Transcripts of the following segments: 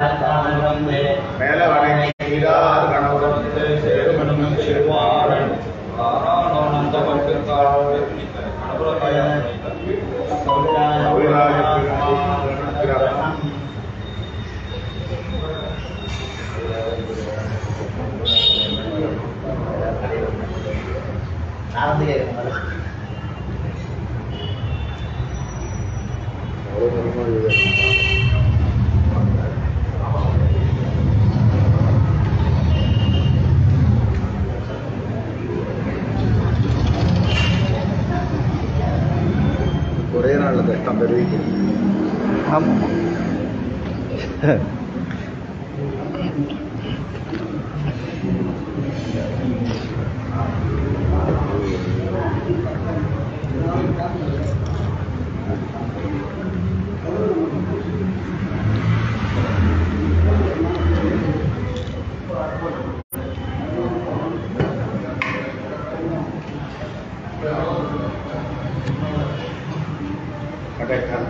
மேலவனை நீரார் கணவரத்து சேருமனும் செல்வாரன் கவிராஜ பெருமாள் ஒரே நாளில் கஷ்டம் தெரிவிக்கும் ஆமாம் கடைக்கால்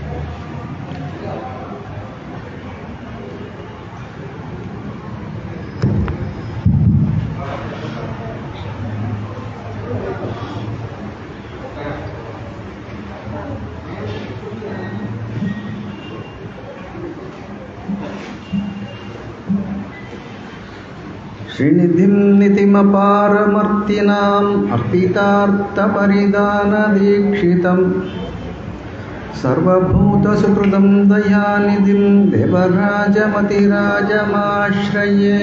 श्रीनिधिं नितिमपारमर्तिनाम् अर्पितार्थपरिदानदीक्षितम् सर्वभूतसुहृदं दयानिधिं देवराजमतिराजमाश्रये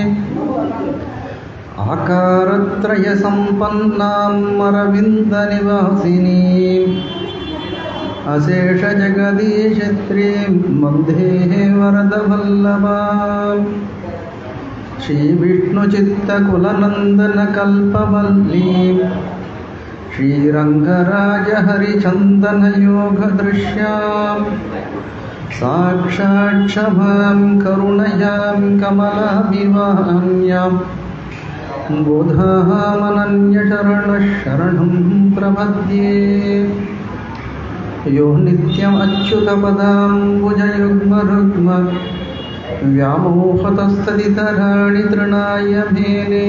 आकारत्रयसम्पन्नाम् अरविन्दनिवासिनीम् अशेषजगदीशत्रीं वन्दे वरदवल्लभाम् श्रीविष्णुचित्तकुलनन्दनकल्पवल्लीं श्रीरङ्गराजहरिचन्दनयोगदृश्यां साक्षात् क्षमां करुणयां कमलाभिवान्यां बोधामनन्यशरणः शरणं प्रपद्ये यो नित्यमच्युतपदाम्बुजयुग्मरुग्म व्यामोहतस्तदितराणि तृणाय मेने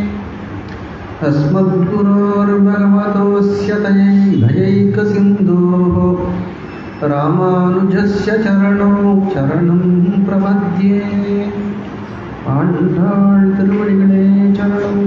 अस्मद्गुरोर्भगवतोऽस्य तयैकसिन्धोः रामानुजस्य चरणौ चरणं प्रपद्ये ஆண்டாள் திருவடிகளே சரணம்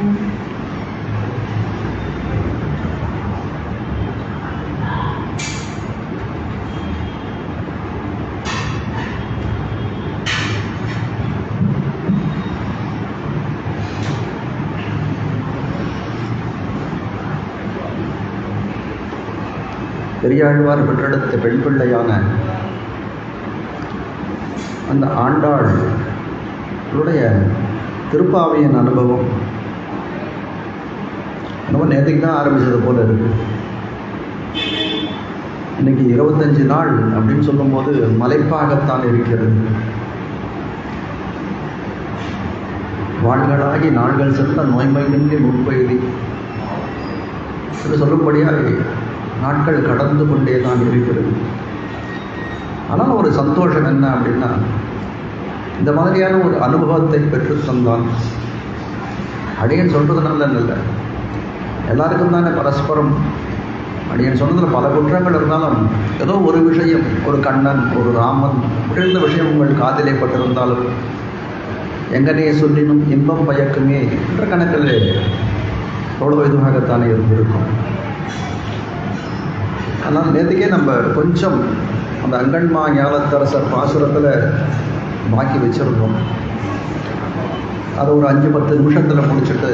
பெரியாழ்வார் பெற்றெடுத்த பெண் பிள்ளையான அந்த ஆண்டாளுடைய திருப்பாவையின் அனுபவம் நம்ம நேற்றுக்கு தான் ஆரம்பிச்சது போல இருக்கு இன்னைக்கு இருபத்தஞ்சு நாள் அப்படின்னு சொல்லும்போது மலைப்பாகத்தான் இருக்கிறது வாழ்களாகி நாள்கள் சென்ற நோய்மையின்றி முற்பெய்தி என்று சொல்லும்படியாக நாட்கள் கடந்து கொண்டே தான் இருக்கிறது ஆனால் ஒரு சந்தோஷம் என்ன அப்படின்னா இந்த மாதிரியான ஒரு அனுபவத்தை பெற்று தந்தான் அடியன் சொல்றது நல்ல இல்லை எல்லாருக்கும் தானே பரஸ்பரம் அடியன் சொன்னதில் பல குற்றங்கள் இருந்தாலும் ஏதோ ஒரு விஷயம் ஒரு கண்ணன் ஒரு ராமன் விழுந்த விஷயம் உங்கள் காதிலே பட்டிருந்தாலும் எங்கனே சொல்லினும் இன்பம் பயக்குமே என்ற கணக்கில் எவ்வளோ இதுவாகத்தானே இருந்திருக்கும் ஆனால் நேற்றுக்கே நம்ம கொஞ்சம் அந்த அங்கன்மா ஞானத்தரசர் பாசுரத்தில் பாக்கி வச்சுருந்தோம் அதை ஒரு அஞ்சு பத்து நிமிஷத்தில் முடிச்சுட்டு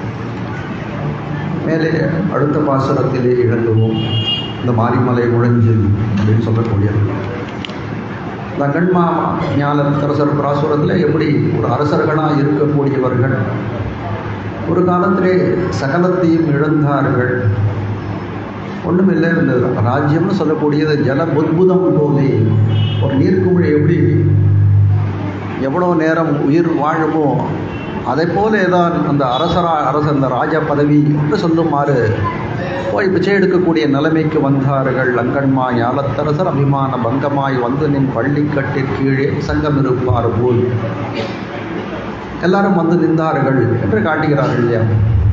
மேலே அடுத்த பாசுரத்திலே இழங்குவோம் இந்த மாரிமலை முழஞ்சு அப்படின்னு சொல்லக்கூடியது இந்த அங்கன்மா ஞானத்தரசர் பாசுரத்தில் எப்படி ஒரு அரசர்களாக இருக்கக்கூடியவர்கள் ஒரு காலத்திலே சகலத்தையும் இழந்தார்கள் ஒன்றுமில்லை இந்த ராஜ்யம்னு சொல்லக்கூடியது ஜல புத்புதம் போலே ஒரு நீர்க்குமிழி எப்படி எவ்வளோ நேரம் உயிர் வாழுமோ அதை போல தான் அந்த அரசரா அரச அந்த ராஜ பதவி என்று சொல்லுமாறு போய் பிச்சை எடுக்கக்கூடிய நிலைமைக்கு வந்தார்கள் அங்கன்மா ஞாலத்தரசர் அபிமான பங்கமாய் வந்து நின் பள்ளிக்கட்டிற் கீழே சங்கம் இருப்பார் போல் எல்லாரும் வந்து நின்றார்கள் என்று காட்டுகிறார்கள் இல்லையா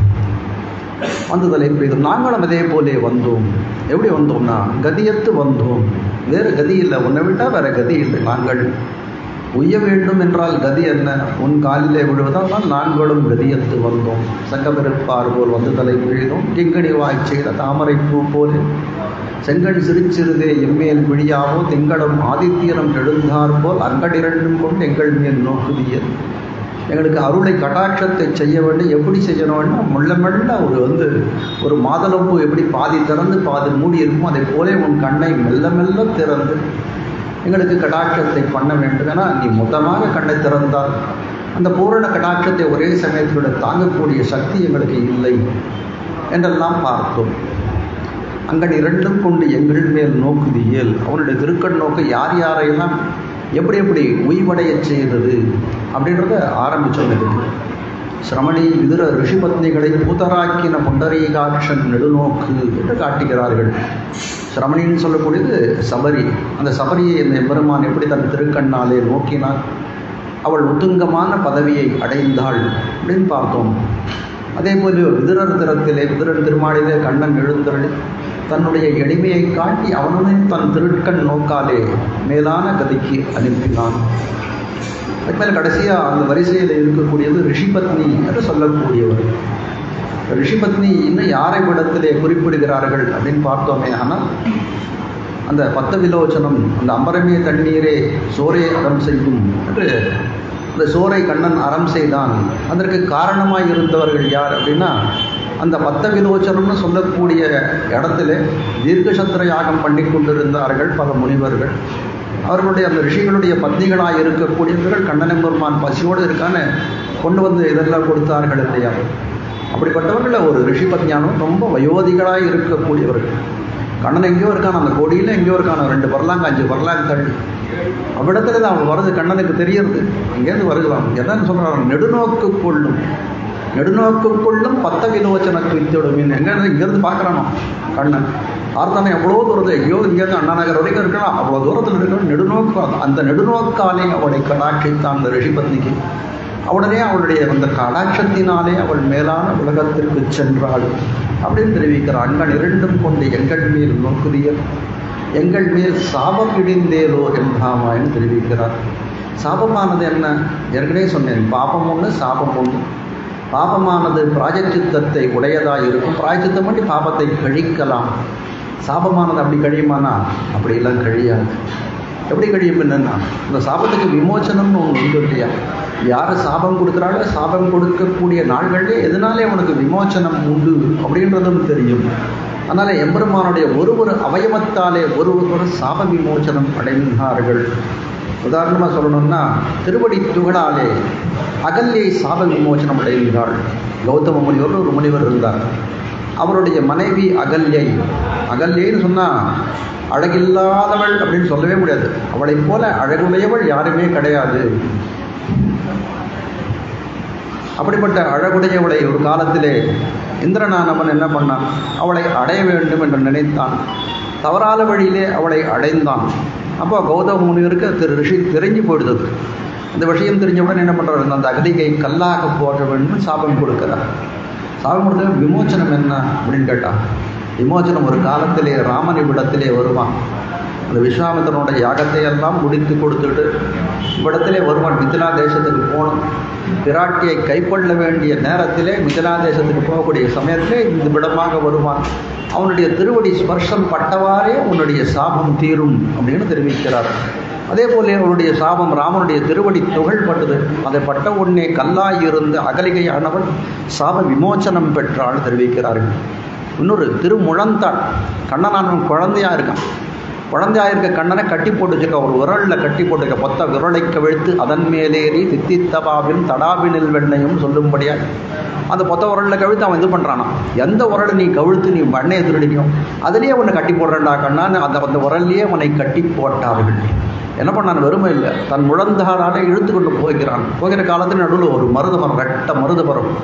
வந்ததலை பெய்தும் நாங்களும் அதே போலே வந்தோம் எப்படி வந்தோம்னா கதியத்து வந்தோம் வேறு கதி இல்லை உன்னை விட்டால் வேற கதி இல்லை நாங்கள் உய்ய வேண்டும் என்றால் கதி என்ன உன் காலிலே விழுவதால் தான் நாங்களும் கதியத்து வந்தோம் சங்கமிருப்பார் போல் வந்து தலை பிழிதோம் கிங்கணி வாய் செய்த தாமரை பூ போலே செங்கண் சிறுச்சிறுதே எம்மேல் விழியாவோ திங்களும் ஆதித்யனும் எழுந்தார் போல் அங்கடிரண்டும் கொண்டு எங்கள் மேல் நோக்குதியல் எங்களுக்கு அருளை கட்டாட்சத்தை செய்ய வேண்டும் எப்படி செய்யணும்னா முள்ள மெல்ல ஒரு வந்து ஒரு மாதளம்பூ எப்படி பாதி திறந்து பாதி மூடி இருக்குமோ அதை போலே உன் கண்ணை மெல்ல மெல்ல திறந்து எங்களுக்கு கடாட்சத்தை பண்ண வேண்டும் ஏன்னா நீ மொத்தமாக கண்ணை திறந்தால் அந்த பூரண கடாட்சத்தை ஒரே சமயத்தோட தாங்கக்கூடிய சக்தி எங்களுக்கு இல்லை என்றெல்லாம் பார்த்தோம் அங்கன் இரண்டும் கொண்டு எங்கள் மேல் நோக்குது இயல் அவனுடைய திருக்கண் நோக்க யார் யாரையெல்லாம் எப்படி எப்படி உய்வடைய செய்தது அப்படின்றத ஆரம்பித்தோம் இதுக்கு சிரமணி விதுர ரிஷிபத்னிகளை பூதராக்கின புண்டரீகாட்சன் நெடுநோக்கு என்று காட்டுகிறார்கள் சிரமணின்னு சொல்லக்கூடியது சபரி அந்த சபரியை இந்த எம்பெருமான் எப்படி தன் திருக்கண்ணாலே நோக்கினார் அவள் உத்துங்கமான பதவியை அடைந்தாள் அப்படின்னு பார்த்தோம் அதே போல விதுரர் திறத்திலே விதுரன் திருமாளிலே கண்ணன் எழுந்தருளி தன்னுடைய எளிமையை காட்டி அவனுடன் தன் திருட்கண் நோக்காலே மேலான கதிக்கு அனுப்பினான் அதுக்கு கடைசியாக அந்த வரிசையில் இருக்கக்கூடியது ரிஷிபத்னி என்று சொல்லக்கூடியவர் ரிஷிபத்னி இன்னும் யாரை விடத்திலே குறிப்பிடுகிறார்கள் அப்படின்னு பார்த்தோமே ஆனால் அந்த பத்த விலோச்சனம் அந்த அம்பரமே தண்ணீரே சோரே அறம் செய்யும் என்று அந்த சோரை கண்ணன் அறம் செய்தான் அதற்கு காரணமாக இருந்தவர்கள் யார் அப்படின்னா அந்த பத்த விலோச்சனம்னு சொல்லக்கூடிய இடத்துல தீர்க்கசத்திர யாகம் பண்ணி கொண்டிருந்தார்கள் பல முனிவர்கள் அவர்களுடைய அந்த ரிஷிகளுடைய பத்னிகளாக இருக்கக்கூடியவர்கள் கண்ணனெம்பெருமான் பசியோடு இருக்கான்னு கொண்டு வந்து இதெல்லாம் கொடுத்தார்கள் இல்லையா அப்படிப்பட்டவர்கள் ஒரு ரிஷி பத்ஞானம் ரொம்ப வயோதிகளாக இருக்கக்கூடியவர்கள் கண்ணன் எங்கேயோ இருக்கான் அந்த கொடியில் எங்கேயோ இருக்கான் ரெண்டு வரலாங்க அஞ்சு வரலாங்க தள்ளி அவ்விடத்துல தான் அவன் வருது கண்ணனுக்கு தெரியறது இங்கேருந்து வருகலாம் என்னன்னு சொல்கிறான் நெடுநோக்கு கொள்ளும் நெடுநோக்கு கொள்ளும் பத்த விலோச்சனக்கு வித்தோடும் எங்க இங்கேருந்து பார்க்குறானோ கண்ணன் பார்த்தானே எவ்வளோ தூரத்தில் ஐயோ இங்கேருந்து அண்ணா நகர் வரைக்கும் இருக்கலாம் அவ்வளோ தூரத்தில் இருக்கிற நெடுநோக்கு அந்த நெடுநோக்காலே அவளை கடாட்சித்தான் அந்த ரிஷிபத்னிக்கு உடனே அவளுடைய அந்த கடாட்சத்தினாலே அவள் மேலான உலகத்திற்கு சென்றாள் அப்படின்னு தெரிவிக்கிறார் அண்ணன் இரண்டும் கொண்டு எங்கள் மேல் நோக்குதியல் எங்கள் மேல் சாபம் இடிந்தேலோ என்பாமான்னு தெரிவிக்கிறார் சாபமானது என்ன ஏற்கனவே சொன்னேன் பாபம் ஒன்று சாபம் ஒன்று பாபமானது பிராயச்சித்தத்தை உடையதாக இருக்கும் பிராயச்சித்தம் பண்ணி பாபத்தை கழிக்கலாம் சாபமானது அப்படி கழியுமானா அப்படியெல்லாம் கழியாது எப்படி கழியும் என்னன்னா இந்த சாபத்துக்கு விமோச்சனம்னு ஒன்று உண்டு இல்லையா யார் சாபம் கொடுக்குறாங்களோ சாபம் கொடுக்கக்கூடிய நாள்களிலே எதனாலே அவனுக்கு விமோச்சனம் உண்டு அப்படின்றதும் தெரியும் அதனால் எம்பெருமானுடைய ஒரு ஒரு அவயவத்தாலே ஒரு ஒரு சாப விமோச்சனம் அடைந்தார்கள் உதாரணமாக சொல்லணும்னா திருவடி துகளாலே அகல்யை சாப விமோச்சனம் அடைந்தாள் கௌதம முனிவர் ஒரு முனிவர் இருந்தார் அவருடைய மனைவி அகல்யை அகல்யைன்னு சொன்னால் அழகில்லாதவள் அப்படின்னு சொல்லவே முடியாது அவளைப் போல அழகுடையவள் யாருமே கிடையாது அப்படிப்பட்ட அழகுடையவளை ஒரு காலத்திலே இந்திரனானவன் என்ன பண்ணான் அவளை அடைய வேண்டும் என்று நினைத்தான் தவறாத வழியிலே அவளை அடைந்தான் அப்போ கௌதம முனிவருக்கு திரு ரிஷி தெரிஞ்சு போயிடுது இந்த விஷயம் தெரிஞ்சவுடன் என்ன பண்ணுறாரு அந்த அகதிகை கல்லாக போக வேண்டும் சாபம் கொடுக்கிறார் சாபம் கொடுத்த விமோச்சனம் என்ன அப்படின்னு கேட்டான் விமோச்சனம் ஒரு காலத்திலே ராமன் இவ்விடத்திலே வருவான் அந்த விஸ்வாமித்திரனோட யாகத்தை எல்லாம் முடித்து கொடுத்துட்டு இவ்விடத்திலே வருவான் மிதிலா தேசத்துக்கு போகணும் பிராட்டியை கைக்கொள்ள வேண்டிய நேரத்திலே மிதிலா தேசத்துக்கு போகக்கூடிய சமயத்திலே இந்த விடமாக வருவான் அவனுடைய திருவடி ஸ்பர்ஷம் பட்டவாறே உன்னுடைய சாபம் தீரும் அப்படின்னு தெரிவிக்கிறார் அதே போல அவருடைய சாபம் ராமனுடைய திருவடி துகள் பட்டது அதை பட்ட உடனே கல்லாய் இருந்த அகலிகையானவன் சாப விமோச்சனம் பெற்றாள் தெரிவிக்கிறார்கள் இன்னொரு திருமுழந்தாள் கண்ணனானவன் குழந்தையா இருக்கான் குழந்தையா இருக்க கண்ணனை கட்டி போட்டு வச்சிருக்க ஒரு விரலில் கட்டி போட்டுருக்க பொத்த விரலை கவிழ்த்து அதன் மேலேறி தித்தித்தபாவின் தடாவினில் வெண்ணையும் சொல்லும்படியா அந்த பொத்த உரலில் கவிழ்த்து அவன் இது பண்ணுறானா எந்த உரலை நீ கவிழ்த்து நீ வெண்ணையை திருடினியோ அதுலேயே உன்னை கட்டி போடுறேன்டா கண்ணான்னு அந்த அந்த உரல்லையே அவனை கட்டி போட்டார்கள் என்ன பண்ணான் வெறுமை இல்லை தன் முழந்தாளாலே இழுத்து கொண்டு போகிறான் போகிற காலத்தில் நடுவில் ஒரு மருதமரம் ரெட்ட மருதமரம்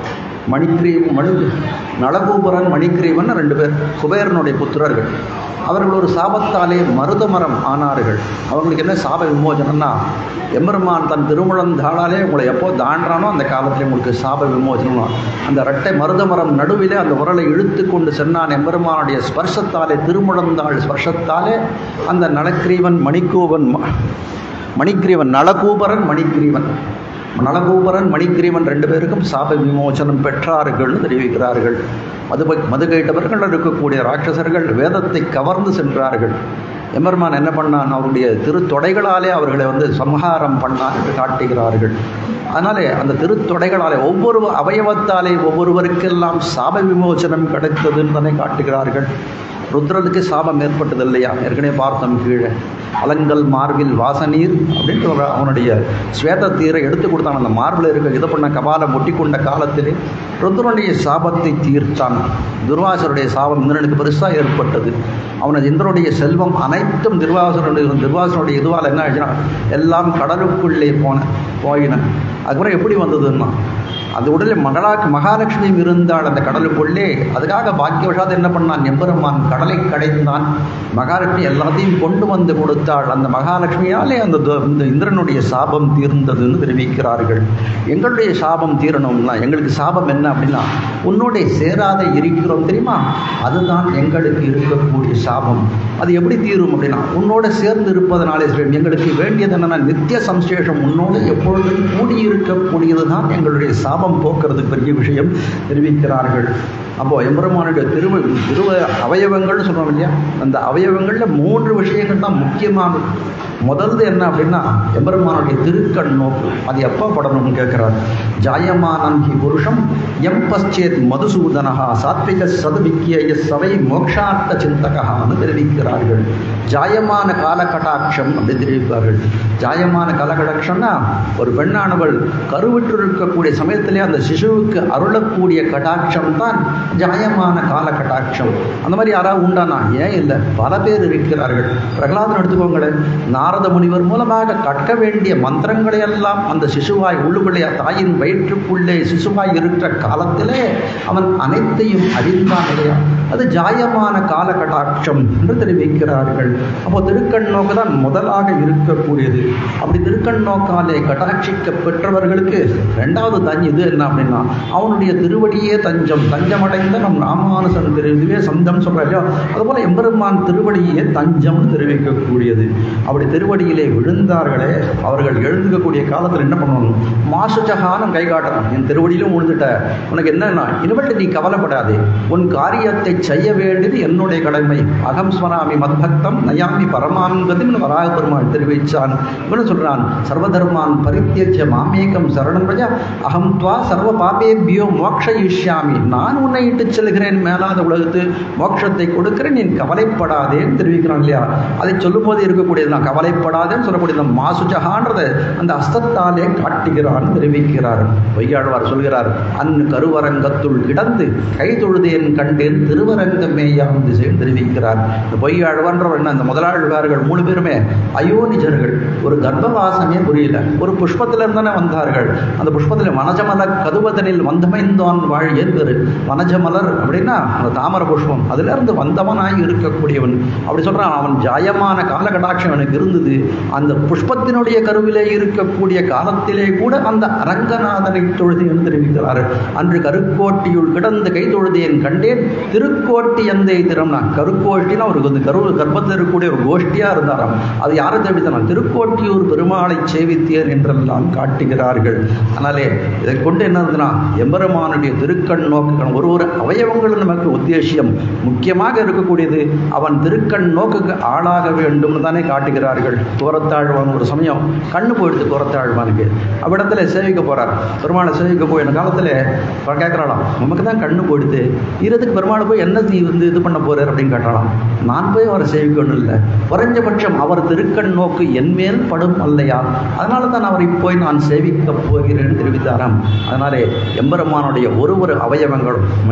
மணிக்கிரீவ் மணி நளகூபரன் மணிக்கிரீவன் ரெண்டு பேர் குபேரனுடைய புத்திரர்கள் அவர்கள் ஒரு சாபத்தாலே மருதமரம் ஆனார்கள் அவங்களுக்கு என்ன சாப விமோசனம்னா எம்பெருமான் தன் திருமுழந்தாளாலே உங்களை எப்போ தாண்டானோ அந்த காலத்தில் உங்களுக்கு சாப விமோசனம் அந்த ரெட்டை மருதமரம் நடுவிலே அந்த உரலை இழுத்து கொண்டு சென்றான் எம்பெருமானுடைய ஸ்பர்சத்தாலே திருமுழந்தாள் ஸ்பர்சத்தாலே அந்த நலக்கிரீவன் மணிக்கூவன் ம- மணிக்கிரீவன் நலகூபரன் மணிக்கிரீவன் நலகூபரன் மணிக்கிரீவன் ரெண்டு பேருக்கும் சாப விமோசனம் பெற்றார்கள்னு தெரிவிக்கிறார்கள் மது மது கேட்டவர்கள் இருக்கக்கூடிய ராட்சசர்கள் வேதத்தை கவர்ந்து சென்றார்கள் எம்பெருமான் என்ன பண்ணான் அவருடைய திருத்தொடைகளாலே அவர்களை வந்து சம்ஹாரம் பண்ணான் என்று காட்டுகிறார்கள் அதனாலே அந்த திருத்தொடைகளாலே ஒவ்வொரு அவயவத்தாலே ஒவ்வொருவருக்கெல்லாம் சாப விமோசனம் கிடைத்ததுன்னு தானே காட்டுகிறார்கள் ருத்ரனுக்கு சாபம் ஏற்பட்டது இல்லையா ஏற்கனவே பார்த்தோம் கீழே அலங்கல் மார்பில் வாசநீர் அப்படின்ட்டு ஒரு அவனுடைய ஸ்வேத தீரை எடுத்து கொடுத்தான் அந்த மார்பில் இருக்க இது பண்ண கபாலம் ஒட்டி கொண்ட காலத்திலே ருத்ரனுடைய சாபத்தை தீர்த்தான் துர்வாசருடைய சாபம் இந்திரனுக்கு பெருசாக ஏற்பட்டது அவனது இந்திரனுடைய செல்வம் அனைத்தும் துர்வாசருடைய துர்வாசனுடைய இதுவால் என்ன ஆச்சுன்னா எல்லாம் கடலுக்குள்ளே போன போயின அதுக்கப்புறம் எப்படி வந்ததுன்னா அந்த உடலில் மகளாக்கு மகாலட்சுமியும் இருந்தாள் அந்த கடலுக்குள்ளே அதுக்காக பாக்கியவசாத் என்ன பண்ணான் எம்பெருமான் கடலை கடைந்தான் மகாலட்சுமி எல்லாத்தையும் கொண்டு வந்து கொடுத்தாள் அந்த மகாலட்சுமியாலே அந்த து- இந்த இந்திரனுடைய சாபம் தீர்ந்ததுன்னு தெரிவிக்கிறார்கள் எங்களுடைய சாபம் தீரணும்னா எங்களுக்கு சாபம் என்ன அப்படின்னா உன்னோடைய சேராத இருக்கிறோம் தெரியுமா அதுதான் எங்களுக்கு இருக்கக்கூடிய சாபம் அது எப்படி தீரும் அப்படின்னா உன்னோட சேர்ந்து இருப்பதனாலே சரி, எங்களுக்கு வேண்டியது என்னன்னா நித்திய சம்சேஷம் உன்னோடு எப்பொழுதும் கூடியிருக்கக்கூடியது தான் எங்களுடைய சாபம் போக்குறதுக்கு பெரிய விஷயம் தெரிவிக்கிறார்கள் அப்போ எம்பெருமானுடைய திருவ திருவ அவயவங்கள்னு சொல்றோம் இல்லையா அந்த அவயவங்களில் மூன்று விஷயங்கள் தான் முக்கியமானது முதல்து என்ன அப்படின்னா எம்பெருமானுடைய திருக்கண் நோக்கு அது எப்போ படணும்னு கேட்கிறார் ஜாயமானம் ஹி புருஷம் எம் பశ్చేத் மதுசூதனஹா சாத்விக சதுவிக்கிய சவை மோக்ஷார்த்த சிந்தகான்னு தெரிவிக்கிறார்கள் ஜாயமான காலகட்டாட்சம் அப்படி தெரிவிப்பார்கள் ஜாயமான காலகடாட்சம்னா ஒரு பெண்ணானவள் கருவுற்று இருக்கக்கூடிய சமயத்திலே அந்த சிசுவுக்கு அருளக்கூடிய கடாட்சம் தான் ஜாயமான கால கட்டாட்சம் அந்த மாதிரி யாராவது உண்டானா ஏன் இல்லை பல பேர் இருக்கிறார்கள் பிரகலாதன் எடுத்துக்கோங்களேன் நாரத முனிவர் மூலமாக கற்க வேண்டிய மந்திரங்களை எல்லாம் அந்த சிசுவாய் உள்ளுக்குள்ளே தாயின் வயிற்றுக்குள்ளே சிசுவாய் இருக்கிற காலத்திலே அவன் அனைத்தையும் அறிந்தான் இல்லையா அது ஜாயமான கால கட்டாட்சம் என்று தெரிவிக்கிறார்கள் அப்போ திருக்கண் நோக்கு தான் முதலாக இருக்கக்கூடியது அப்படி திருக்கண் நோக்காலே கட்டாட்சிக்க பெற்றவர்களுக்கு ரெண்டாவது தஞ்சம் இது என்ன அப்படின்னா அவனுடைய திருவடியே தஞ்சம் தஞ்சமடைந்த நம் ராமானுசன் திரு இதுவே சந்தம் சொல்றாரு அதுபோல எம்பெருமான் திருவடியே தஞ்சம்னு தெரிவிக்கக்கூடியது அப்படி திருவடியிலே விழுந்தார்களே அவர்கள் எழுந்துக்கக்கூடிய காலத்தில் என்ன பண்ணணும் மாசுச்சகானம் கை காட்டணும் என் திருவடியிலும் விழுந்துட்ட உனக்கு என்னன்னா இனிமேட்டு நீ கவலைப்படாதே உன் காரியத்தை செய்ய வேண்டியது என்னுடைய கடமை அகம் ஸ்மராமி மத்பக்தம் நயாமி பரமாங்கதின்னு வராக பெருமாள் தெரிவிச்சான் இவனு சொல்றான் சர்வதர்மான் பரித்தியஜ மாமேகம் சரணம் பிரஜா அகம் துவா சர்வ பாபேபியோ மோக்ஷயிஷ்யாமி நான் உன்னை இட்டு செல்கிறேன் மேலாத உலகத்து மோட்சத்தை கொடுக்கிறேன் நீ கவலைப்படாதேன்னு தெரிவிக்கிறான் இல்லையா அதை சொல்லும்போது இருக்கக்கூடியது நான் கவலைப்படாதேன்னு சொல்லக்கூடிய இந்த மாசுஜகான்றதை அந்த அஸ்தத்தாலே காட்டுகிறான் தெரிவிக்கிறார் பொய்யாழ்வார் சொல்கிறார் அன் கருவரங்கத்துள் கிடந்து கை தொழுதேன் கண்டேன் திருவரங்கமேயாம் திசைன்னு தெரிவிக்கிறார் இந்த பொய்யாழ்வான்றவர் என்ன இந்த முதலாழ்வார்கள் மூணு பேருமே அயோனிஜர்கள் ஒரு கர்ப்பவாசமே புரியல ஒரு புஷ்பத்துல இருந்தானே வந்தார்கள் அந்த புஷ்பத்தில் வனஜமலர் கதுவதனில் வந்தமைந்தான் வாழ் ஏற்பெரு வனஜமலர் அப்படின்னா அந்த தாமர புஷ்பம் அதுல இருந்து வந்தவனாய் இருக்கக்கூடியவன் அப்படி சொல்றான் அவன் ஜாயமான காலகடாட்சம் எனக்கு இருந்தது அந்த புஷ்பத்தினுடைய கருவிலே இருக்கக்கூடிய காலத்திலே கூட அந்த அரங்கநாதனை தொழுது என்று தெரிவிக்கிறார் அன்று கருக்கோட்டியுள் கிடந்து கை தொழுதேன் கண்டேன் திருக்கோட்டி எந்தை திறம்னா கருக்கோட்டினா ஒரு வந்து கரு கர்ப்பத்தில் இருக்கக்கூடிய ஒரு கோஷ்டியா இருந்தாராம் அது யாரை தெரிவித்தான் திருக்கோட்டியூர் பெருமாளை சேவித்தேன் என்றெல்லாம் காட்டுகிறார்கள் அதனாலே இதை கொண்டு என்ன இருந்ததுன்னா எம்பெருமானுடைய திருக்கண் நோக்கு ஒரு ஒரு அவயவங்களும் நமக்கு உத்தேசியம் முக்கியமாக இருக்கக்கூடியது அவன் திருக்கண் நோக்குக்கு ஆளாக வேண்டும்னு தானே காட்டுகிறார்கள் கோரத்தாழ்வான் ஒரு சமயம் கண்ணு போயிடுது கோரத்தாழ்வானுக்கு அவ்விடத்துல சேவிக்க போறார் பெருமாளை சேவிக்க போய் காலத்துல கேட்கறாளாம் நமக்கு தான் கண்ணு போயிடுது இருதுக்கு பெருமாளை போய் என்ன நீ வந்து இது பண்ண போறார் அப்படின்னு கேட்டாலாம் நான் போய் அவரை சேவிக்கணும் இல்லை குறைஞ்சபட்சம் அவர் திருக்கண் நோக்கு என் மேல் படும் அல்லையா அதனால தான் அவரை போய் நான் சேவிக்க போகிறேன்னு தெரிவித்தாராம் அதனாலே எம்பெருமானுடைய ஒரு ஒரு அவயவங்களும்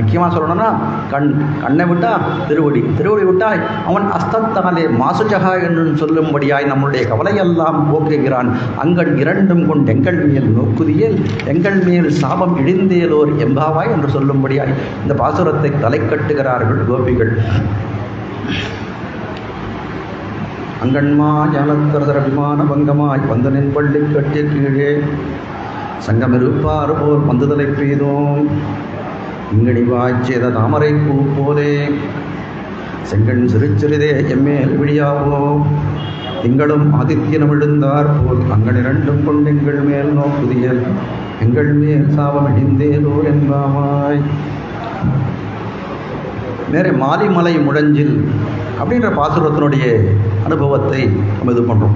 முக்கியமாக சொல்லணும்னா கண் கண்ணை விட்டா திருவடி திருவடி விட்டால் அவன் அஸ்தத்தாலே மாசுஜகா என்று சொல்லும்படியாய் நம்முடைய கவலையெல்லாம் போக்குகிறான் அங்கள் இரண்டும் கொண்டு எங்கள் மேல் நோக்குதியல் எங்கள் மேல் சாபம் இழிந்தேலோர் எம்பாவாய் என்று சொல்லும்படியாய் இந்த பாசுரத்தை தலை கட்டுகிறார்கள் கோபிகள் அங்கன்மா ஜாலக்கரதர விமான பங்கமாய் வந்தனின் பள்ளி கட்டிய கீழே சங்கமிருப்பார் போல் பந்துதலை பெய்தோம் இங்கடி வாய்ச்சேத தாமரை பூ போலே செங்கண் சிறுச்சிறிதே எம்மேல் விழியாவோ திங்களும் ஆதித்யனும் எழுந்தார் போல் அங்கன் இரண்டும் கொண்டு எங்கள் மேல் நோக்குதியல் எங்கள் மேல் சாபம் இடிந்தேதோ என்பாமாய் நேரே மாலிமலை முழஞ்சில் அப்படின்ற பாசுரத்தினுடைய அனுபவத்தை நம்ம இது பண்ணுறோம்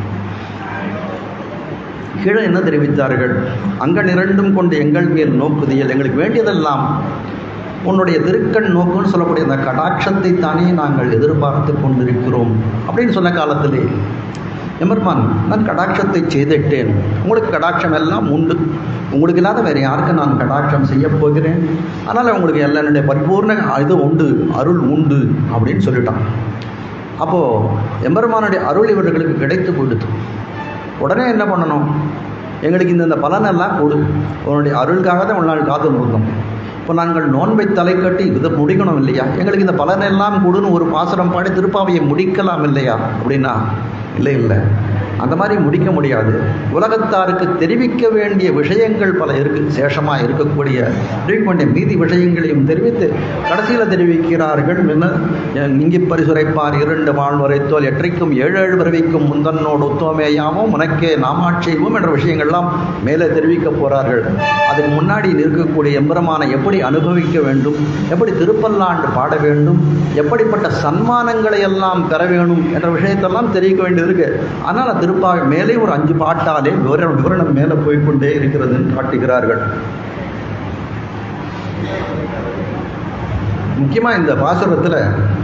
கீழே என்ன தெரிவித்தார்கள் அங்கன் இரண்டும் கொண்டு எங்கள் மேல் நோக்குதியல் எங்களுக்கு வேண்டியதெல்லாம் உன்னுடைய திருக்கண் நோக்குன்னு சொல்லக்கூடிய அந்த கடாட்சத்தை தானே நாங்கள் எதிர்பார்த்து கொண்டிருக்கிறோம் அப்படின்னு சொன்ன காலத்திலே எமர்மான் நான் கடாட்சத்தை செய்திட்டேன் உங்களுக்கு கடாட்சம் எல்லாம் உண்டு உங்களுக்கு இல்லாத வேறு யாருக்கு நான் கடாட்சம் செய்ய போகிறேன் அதனால் உங்களுக்கு எல்லாம் என்னுடைய பரிபூர்ண இது உண்டு அருள் உண்டு அப்படின்னு சொல்லிட்டான் அப்போது எம்பெருமானுடைய அருள் இவர்களுக்கு கிடைத்து கொடுத்து உடனே என்ன பண்ணணும் எங்களுக்கு இந்த இந்த பலனெல்லாம் கொடு உன்னுடைய அருளுக்காக தான் ஒரு நாள் காத்து நிறுத்தோம் இப்போ நாங்கள் நோன்பை தலை கட்டி இதை முடிக்கணும் இல்லையா எங்களுக்கு இந்த பலனெல்லாம் கொடுன்னு ஒரு பாசுரம் பாடி திருப்பாவையை முடிக்கலாம் இல்லையா அப்படின்னா இல்லை இல்லை அந்த மாதிரி முடிக்க முடியாது உலகத்தாருக்கு தெரிவிக்க வேண்டிய விஷயங்கள் பல இருக்கு சேஷமாக இருக்கக்கூடிய தெரிவிக்க வேண்டிய மீதி விஷயங்களையும் தெரிவித்து கடைசியில் தெரிவிக்கிறார்கள் என்ன இங்கி பரிசுரைப்பார் இரண்டு வாழ்வரைத்தோல் எற்றைக்கும் ஏழு ஏழு பிறவிக்கும் முந்தன்னோடு உத்தோமேயாமும் உனக்கே நாமாட்சியமும் என்ற விஷயங்கள்லாம் மேலே தெரிவிக்க போகிறார்கள் அதுக்கு முன்னாடி இருக்கக்கூடிய எம்பெருமானை எப்படி அனுபவிக்க வேண்டும் எப்படி திருப்பல்லாண்டு பாட வேண்டும் எப்படிப்பட்ட சன்மானங்களை எல்லாம் பெற வேணும் என்ற விஷயத்தெல்லாம் தெரிவிக்க வேண்டியது இருக்கு ஆனால் திருப்பாவை மேலே ஒரு அஞ்சு பாட்டாலே விவரணம் விவரணம் மேலே போய்கொண்டே இருக்கிறதுன்னு காட்டுகிறார்கள் முக்கியமாக இந்த பாசுரத்தில்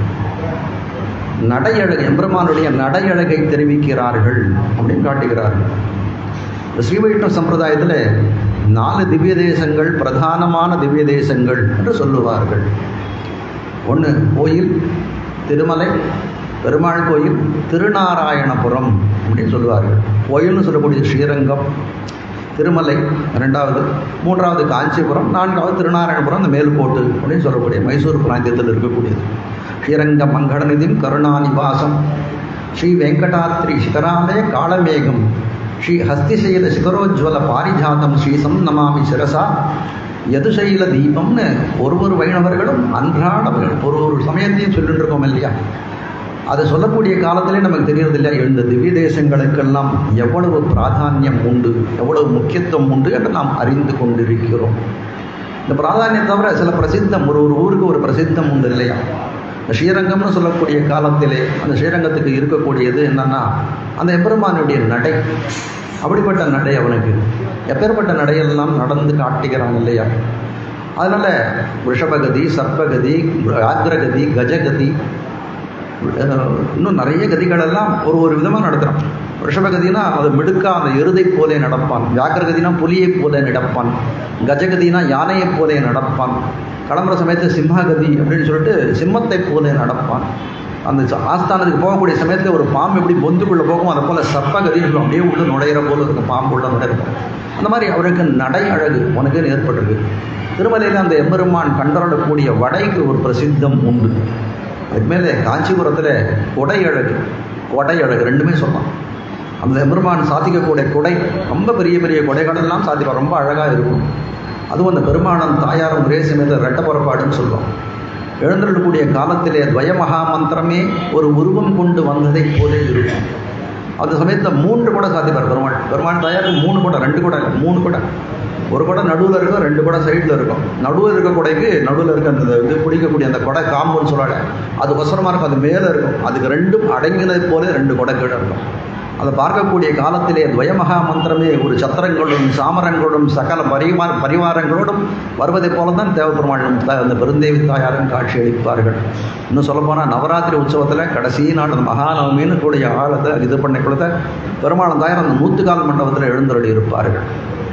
நடையழகு எம்பெருமானுடைய நடையழகை தெரிவிக்கிறார்கள் அப்படின்னு காட்டுகிறார்கள் இந்த ஸ்ரீ வைஷ்ணவ சம்பிரதாயத்தில் நாலு திவ்ய தேசங்கள் பிரதானமான திவ்ய தேசங்கள் என்று சொல்லுவார்கள் ஒன்று கோயில் திருமலை பெருமாள் கோயில் திருநாராயணபுரம் அப்படின்னு சொல்லுவார்கள் கோயில்னு சொல்லக்கூடிய ஸ்ரீரங்கம் திருமலை ரெண்டாவது மூன்றாவது காஞ்சிபுரம் நான்காவது திருநாராயணபுரம் அந்த மேல்கோட்டு அப்படின்னு சொல்லக்கூடிய மைசூர் பிராந்தியத்தில் இருக்கக்கூடியது ஸ்ரீரங்க மங்களநிதிம் கருணாநிவாசம் ஸ்ரீ வெங்கடாத்ரி சிகராமே காளமேகம் ஸ்ரீ ஹஸ்திசைல சிகரோஜ்வல பாரிஜாதம் ஸ்ரீசம் நமாமி சிரசா யதுசைல தீபம்னு ஒரு ஒரு வைணவர்களும் அன்றாட ஒரு ஒரு சமயத்தையும் சொல்லிட்டு இருக்கோம் இல்லையா அதை சொல்லக்கூடிய காலத்திலே நமக்கு தெரியறது இல்லையா இந்த திவ்ய தேசங்களுக்கெல்லாம் எவ்வளவு பிராதானியம் உண்டு எவ்வளவு முக்கியத்துவம் உண்டு என்று நாம் அறிந்து கொண்டிருக்கிறோம் இந்த பிராதானியம் தவிர சில பிரசித்தம் ஒரு ஒரு ஊருக்கு ஒரு பிரசித்தம் உண்டு இல்லையா இந்த ஸ்ரீரங்கம்னு சொல்லக்கூடிய காலத்திலே அந்த ஸ்ரீரங்கத்துக்கு இருக்கக்கூடியது என்னன்னா அந்த எம்பெருமானுடைய நடை அப்படிப்பட்ட நடை அவனுக்கு எப்பேற்பட்ட நடையெல்லாம் நடந்து காட்டுகிறான் இல்லையா அதனால ரிஷபகதி சர்ப்பகதி ஆக்ரகதி கஜகதி இன்னும் நிறைய கதிகளெல்லாம் ஒரு ஒரு விதமாக நடத்துகிறான் ரிஷபகதினா அது மிடுக்கா அந்த எருதை போலே நடப்பான் வியாக்கிரகதினா புலியை போல நடப்பான் கஜகதினா யானையை போலே நடப்பான் கிளம்புற சமயத்தில் சிம்மகதி அப்படின்னு சொல்லிட்டு சிம்மத்தை போல நடப்பான் அந்த ஆஸ்தானத்துக்கு போகக்கூடிய சமயத்தில் ஒரு பாம்பு எப்படி பொந்துக்குள்ளே போகும் அதை போல் சர்ப்பகதின்னு சொல்லுவோம் அப்படியே உள்ள நுழையிற போல இருக்கும் பாம்பு உள்ள நுழையிருக்கும் அந்த மாதிரி அவருக்கு நடை அழகு உனக்கு ஏற்பட்டிருக்கு திருமலையில் அந்த எம்பெருமான் கண்டறக்கூடிய வடைக்கு ஒரு பிரசித்தம் உண்டு அதுக்கு மேலே காஞ்சிபுரத்தில் கொடை அழகு கொடை அழகு ரெண்டுமே சொல்லலாம் அந்த எம்பெருமான் சாதிக்கக்கூடிய கொடை ரொம்ப பெரிய பெரிய கொடைகளெல்லாம் சாதிப்பார் ரொம்ப அழகாக இருக்கும் அதுவும் அந்த பெருமானம் தாயாரும் ஒரே சமயத்தில் ரெட்ட புறப்பாடுன்னு சொல்லுவோம் எழுந்திருக்கக்கூடிய காலத்திலே துவய மகாமந்திரமே ஒரு உருவம் கொண்டு வந்ததை போலே இருக்கும் அந்த சமயத்தில் மூன்று கூட சாதிப்பார் பெருமாள் பெருமாள் தாயாருக்கு மூணு கூட ரெண்டு கூட இல்லை மூணு கூட ஒரு குடம் நடுவில் இருக்கும் ரெண்டு குடம் சைடில் இருக்கும் நடுவில் இருக்க குடைக்கு நடுவில் இருக்க அந்த இது பிடிக்கக்கூடிய அந்த கொடை காம்புன்னு சொல்லலை அது ஒசரமாக இருக்கும் அது மேலே இருக்கும் அதுக்கு ரெண்டும் அடங்கினது போல ரெண்டு கொடை கீழே இருக்கும் அதை பார்க்கக்கூடிய காலத்திலே துவயமகா மந்திரமே ஒரு சத்திரங்களோடும் சாமரங்களோடும் சகல பரிவார பரிவாரங்களோடும் வருவதைப் போல தான் தேவபெருமானும் அந்த பெருந்தேவி தாயாரும் காட்சி அளிப்பார்கள் இன்னும் சொல்லப்போனால் நவராத்திரி உற்சவத்தில் கடைசி நாள் அந்த மகாநவமின்னு கூடிய ஆழத்தை இது பண்ண கொடுத்த பெருமாள் தாயார் அந்த நூற்றுக்கால் மண்டபத்தில் எழுந்தருளி இருப்பார்கள்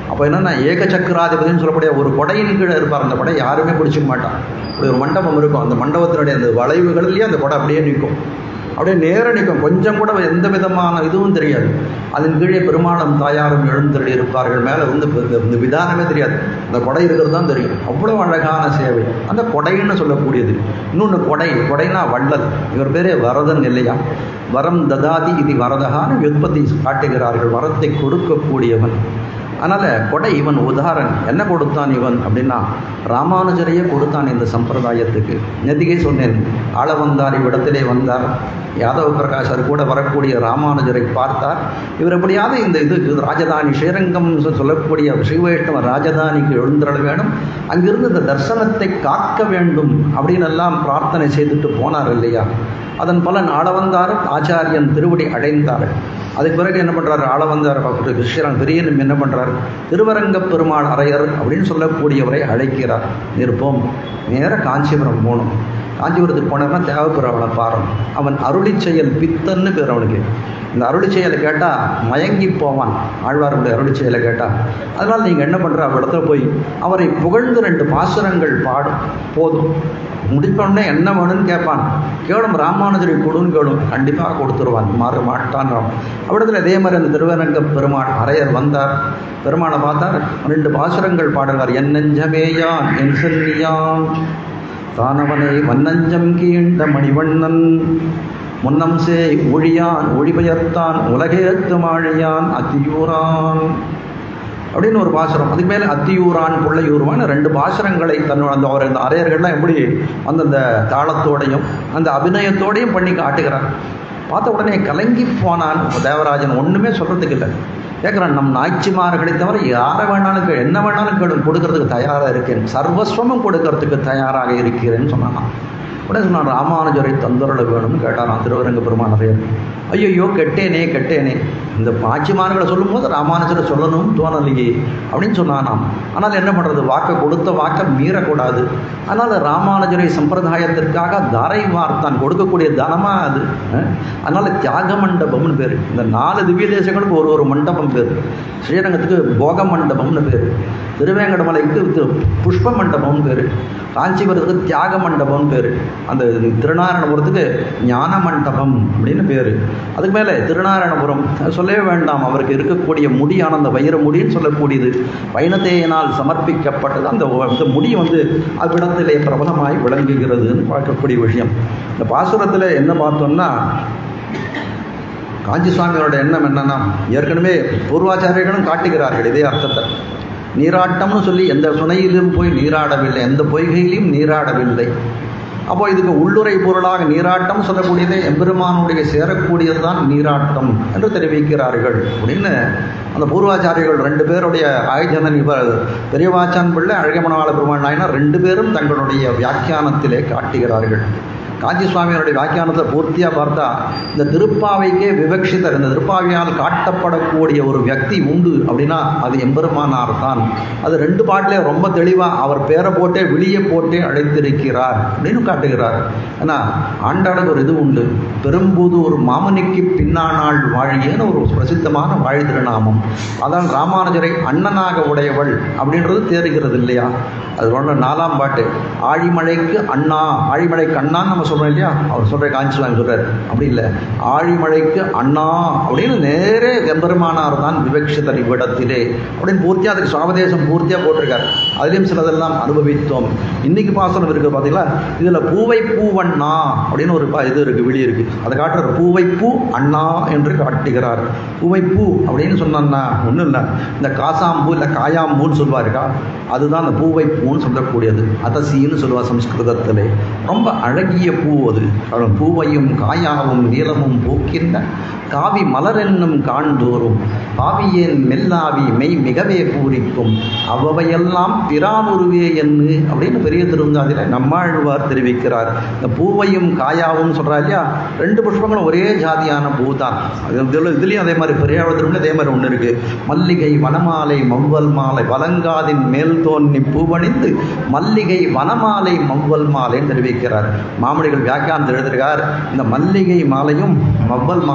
அப்போ என்னென்னா ஏகச்சக்கராதிபதினு சொல்லக்கூடிய ஒரு கொடையின் கீழே இருப்பார் அந்த கொடை யாருமே பிடிச்சிக்க மாட்டான் அப்படி ஒரு மண்டபம் இருக்கும் அந்த மண்டபத்தினுடைய அந்த வளைவுகள்லேயே அந்த கொடை அப்படியே நிற்கும் அப்படியே நேர நிற்கும் கொஞ்சம் கூட எந்த விதமான இதுவும் தெரியாது அதன் கீழே பெருமாளும் தாயாரும் எழுந்தருளி இருப்பார்கள் மேலே வந்து இந்த- இந்த விதானமே தெரியாது அந்த கொடை இருக்கிறது தான் தெரியும் அவ்வளோ அழகான சேவை அந்த கொடைன்னு சொல்லக்கூடியது இன்னொன்று கொடை கொடைனா வள்ளல் இவர் பேரே வரதன் இல்லையா வரம் ததாதி இது வரதகான வியுற்பத்தி காட்டுகிறார்கள் வரத்தை கொடுக்கக்கூடியவன் அதனால் கொடை இவன் உதாரணம் என்ன கொடுத்தான் இவன் அப்படின்னா ராமானுஜரையே கொடுத்தான் இந்த சம்பிரதாயத்துக்கு நெதிகை சொன்னேன் ஆள வந்தார் இவ்விடத்திலே வந்தார் யாதவ பிரகாஷர் கூட வரக்கூடிய ராமானுஜரை பார்த்தார் இவர் எப்படியாவது இந்த இது ராஜதானி ஸ்ரீரங்கம் சொல்லக்கூடிய ஸ்ரீவைஷ்ணவ ராஜதானிக்கு எழுந்தருள வேண்டும் அங்கிருந்து இந்த தர்சனத்தை காக்க வேண்டும் அப்படின்னு எல்லாம் பிரார்த்தனை செய்துட்டு போனார் இல்லையா அதன் பலன் ஆளவந்தார் ஆச்சாரியன் திருவடி அடைந்தார் அதுக்கு பிறகு என்ன பண்ணுறாரு ஆளவந்தார் கிருஷ்ணன் பெரியனும் என்ன பண்ணுறார் திருவரங்க பெருமாள் அரையர் அப்படின்னு சொல்லக்கூடியவரை அழைக்கிறார் இருப்போம் நேர காஞ்சிபுரம் போகணும் காஞ்சிபுரத்துக்கு போனோம்னா தேவபுரவனை பாருங்க அவன் அருளி செயல் பித்தன்னு பேர் அவனுக்கு இந்த அருளி செயலை கேட்டால் மயங்கி போவான் ஆழ்வாருடைய அருளி செயலை கேட்டால் அதனால் நீங்கள் என்ன பண்ணுற அவர் இடத்துல போய் அவரை புகழ்ந்து ரெண்டு பாசுரங்கள் பாடும் போதும் முடிப்போடனே என்ன வேணும்னு கேட்பான் கேளும் ராமானுஜரை கொடுன்னு கேளும் கண்டிப்பாக கொடுத்துருவான் மாற மாட்டான் அவ்விடத்தில் இதே மாதிரி அந்த திருவரங்க பெருமாள் அரையர் வந்தார் பெருமாளை பார்த்தார் ரெண்டு பாசுரங்கள் பாடுவார் என் நெஞ்சமேயான் என் செல்லியான் தானவனை வன்னஞ்சம் கீண்ட மணிவண்ணன் முன்னம் சே ஒழியான் ஒளிபெயர்த்தான் உலகேத்து மாழியான் அத்தியூரான் அப்படின்னு ஒரு பாசுரம் அதுக்கு மேலே அத்தியூரான் புள்ளையூருவான் ரெண்டு பாசுரங்களை தன்னோட அந்த அவர் அந்த அரையர்கள்லாம் எப்படி அந்தந்த தாளத்தோடையும் அந்த அபிநயத்தோடையும் பண்ணி காட்டுகிறார் பார்த்த உடனே கலங்கி போனான் தேவராஜன் ஒன்றுமே சொல்கிறதுக்கு இல்லை கேட்குறான் நம் நாய்ச்சிமார்களை தவிர யாரை வேணாலும் கே என்ன வேணாலும் கேடு கொடுக்கறதுக்கு தயாராக இருக்கேன் சர்வஸ்வமும் கொடுக்கறதுக்கு தயாராக இருக்கிறேன்னு சொன்னான் உடனே சொன்னான் ராமானுஜரை தந்தருள வேணும்னு கேட்டாராம் திருவரங்க பெருமானரையர் ஐயோ கெட்டேனே கெட்டேனே இந்த பாச்சிமார்களை சொல்லும்போது ராமானுஜரை சொல்லணும் தோணலையே அப்படின்னு சொன்னானாம் ஆனால் என்ன பண்ணுறது வாக்கை கொடுத்த வாக்கை மீறக்கூடாது அதனால் ராமானுஜரை சம்பிரதாயத்திற்காக தாரை வார்த்தான் கொடுக்கக்கூடிய தனமா அது அஹ்? அதனால தியாக மண்டபம்னு பேர் இந்த நாலு திவ்ய தேசங்களுக்கு ஒரு ஒரு மண்டபம் பேர் ஸ்ரீரங்கத்துக்கு போக மண்டபம்னு பேர் திருவேங்கடமலைக்கு தி- புஷ்ப மண்டபம்னு பேர் காஞ்சிபுரத்துக்கு தியாக மண்டபம்னு பேர் அந்த திருநாராயணபுரத்துக்கு ஞான மண்டபம் அப்படின்னு பேர் அதுக்கு மேலே திருநாராயணபுரம் சொல்லவே வேண்டாம் அவருக்கு இருக்கக்கூடிய முடியான அந்த வைர முடின்னு சொல்லக்கூடியது வைணதேயனால் சமர்ப்பிக்கப்பட்டது அந்த அந்த முடி வந்து அவ்விடத்திலே பிரபலமாய் விளங்குகிறதுன்னு பார்க்கக்கூடிய விஷயம் இந்த பாசுரத்தில் என்ன பார்த்தோம்னா காஞ்சி சுவாமியோட எண்ணம் என்னன்னா ஏற்கனவே பூர்வாச்சாரியர்களும் காட்டுகிறார்கள் இதே அர்த்தத்தை நீராட்டம்னு சொல்லி எந்த சுனையிலும் போய் நீராடவில்லை எந்த பொய்கையிலும் நீராடவில்லை அப்போ இதுக்கு உள்ளுரை பொருளாக நீராட்டம் சொல்லக்கூடியது எம்பெருமானுடைய சேரக்கூடியது தான் நீராட்டம் என்று தெரிவிக்கிறார்கள் அப்படின்னு அந்த பூர்வாச்சாரியர்கள் ரெண்டு பேருடைய ஆயுஜனன் இவர் பெரியவாச்சான் பிள்ளை அழகமனவாள பெருமாள் நாயனார் ரெண்டு பேரும் தங்களுடைய வியாக்கியானத்திலே காட்டுகிறார்கள் காஞ்சி சுவாமியோடைய வியாக்கியானத்தை பூர்த்தியாக பார்த்தா இந்த திருப்பாவைக்கே விவக்ஷிதர் இந்த திருப்பாவையால் காட்டப்படக்கூடிய ஒரு வியக்தி உண்டு அப்படின்னா அது எம்பெருமானார் தான் அது ரெண்டு பாட்டிலே ரொம்ப தெளிவாக அவர் பேரை போட்டே விழியை போட்டே அழைத்திருக்கிறார் அப்படின்னு காட்டுகிறார் ஏன்னா ஆண்டாளுக்கு ஒரு இது உண்டு பெரும்புதூர் மாமனிக்கு பின்னானாள் வாழியன்னு ஒரு பிரசித்தமான வாழி திருநாமம் அதான் ராமானுஜரை அண்ணனாக உடையவள் அப்படின்றது தேறுகிறது இல்லையா அது ஒன்று நாலாம் பாட்டு ஆழிமழைக்கு அண்ணா ஆழிமழைக்கு அண்ணான்னு நம்ம சொல்கிறோம் இல்லையா அவர் சொல்கிற காஞ்சி சுவாமி சொல்கிறார் அப்படி இல்லை ஆழிமழைக்கு அண்ணா அப்படின்னு நேரே எம்பெருமானார் தான் விவக்ஷிதர் இவ்விடத்திலே அப்படின்னு பூர்த்தியாக அதுக்கு சுவாபதேசம் பூர்த்தியாக போட்டிருக்கார் அதுலேயும் சிலதெல்லாம் அனுபவித்தோம் இன்னைக்கு பாசனம் இருக்குது பார்த்தீங்களா இதில் பூவை பூவண்ணா அப்படின்னு ஒரு பா- இது இருக்குது விழி இருக்குது அதை காட்டுறார் பூவை பூ அண்ணா என்று காட்டுகிறார் பூவை பூ அப்படின்னு சொன்னா ஒன்றும் இல்லை இந்த காசாம்பூ இல்லை காயாம்பூன்னு சொல்லுவாருக்கா அதுதான் அந்த பூவை பூன்னு சொல்லக்கூடியது அதசின்னு சொல்லுவா சம்ஸ்கிருதத்திலே ரொம்ப அழகிய பூ அது அவன் பூவையும் காயாவும் நீளமும் பூக்கின்ற காவி மலர் என்னும் காண்தோறும் பாவியேன் மெல்லாவி மெய் மிகவே பூரிக்கும் அவ்வவையெல்லாம் பிரானுருவே என்று அப்படின்னு பெரிய திருந்தாதில நம்மாழ்வார் தெரிவிக்கிறார் இந்த பூவையும் காயாவும் சொல்றா இல்லையா ரெண்டு புஷ்பங்களும் ஒரே ஜாதியான பூ தான் அது இதுல- இதுலயும் அதே மாதிரி பெரியாவத்திலும் அதே மாதிரி ஒன்று இருக்கு மல்லிகை வனமாலை மவ்வல் மாலை வலங்காதின் மேல் தோன்றி பூவணிந்து மல்லிகை வனமாலை மவ்வல் மாலைன்னு தெரிவிக்கிறார் மாமணிகள் வியாக்கியானத்தில் எழுதியிருக்கார் இந்த மல்லிகை மாலையும் மவ்வல் மாலையும்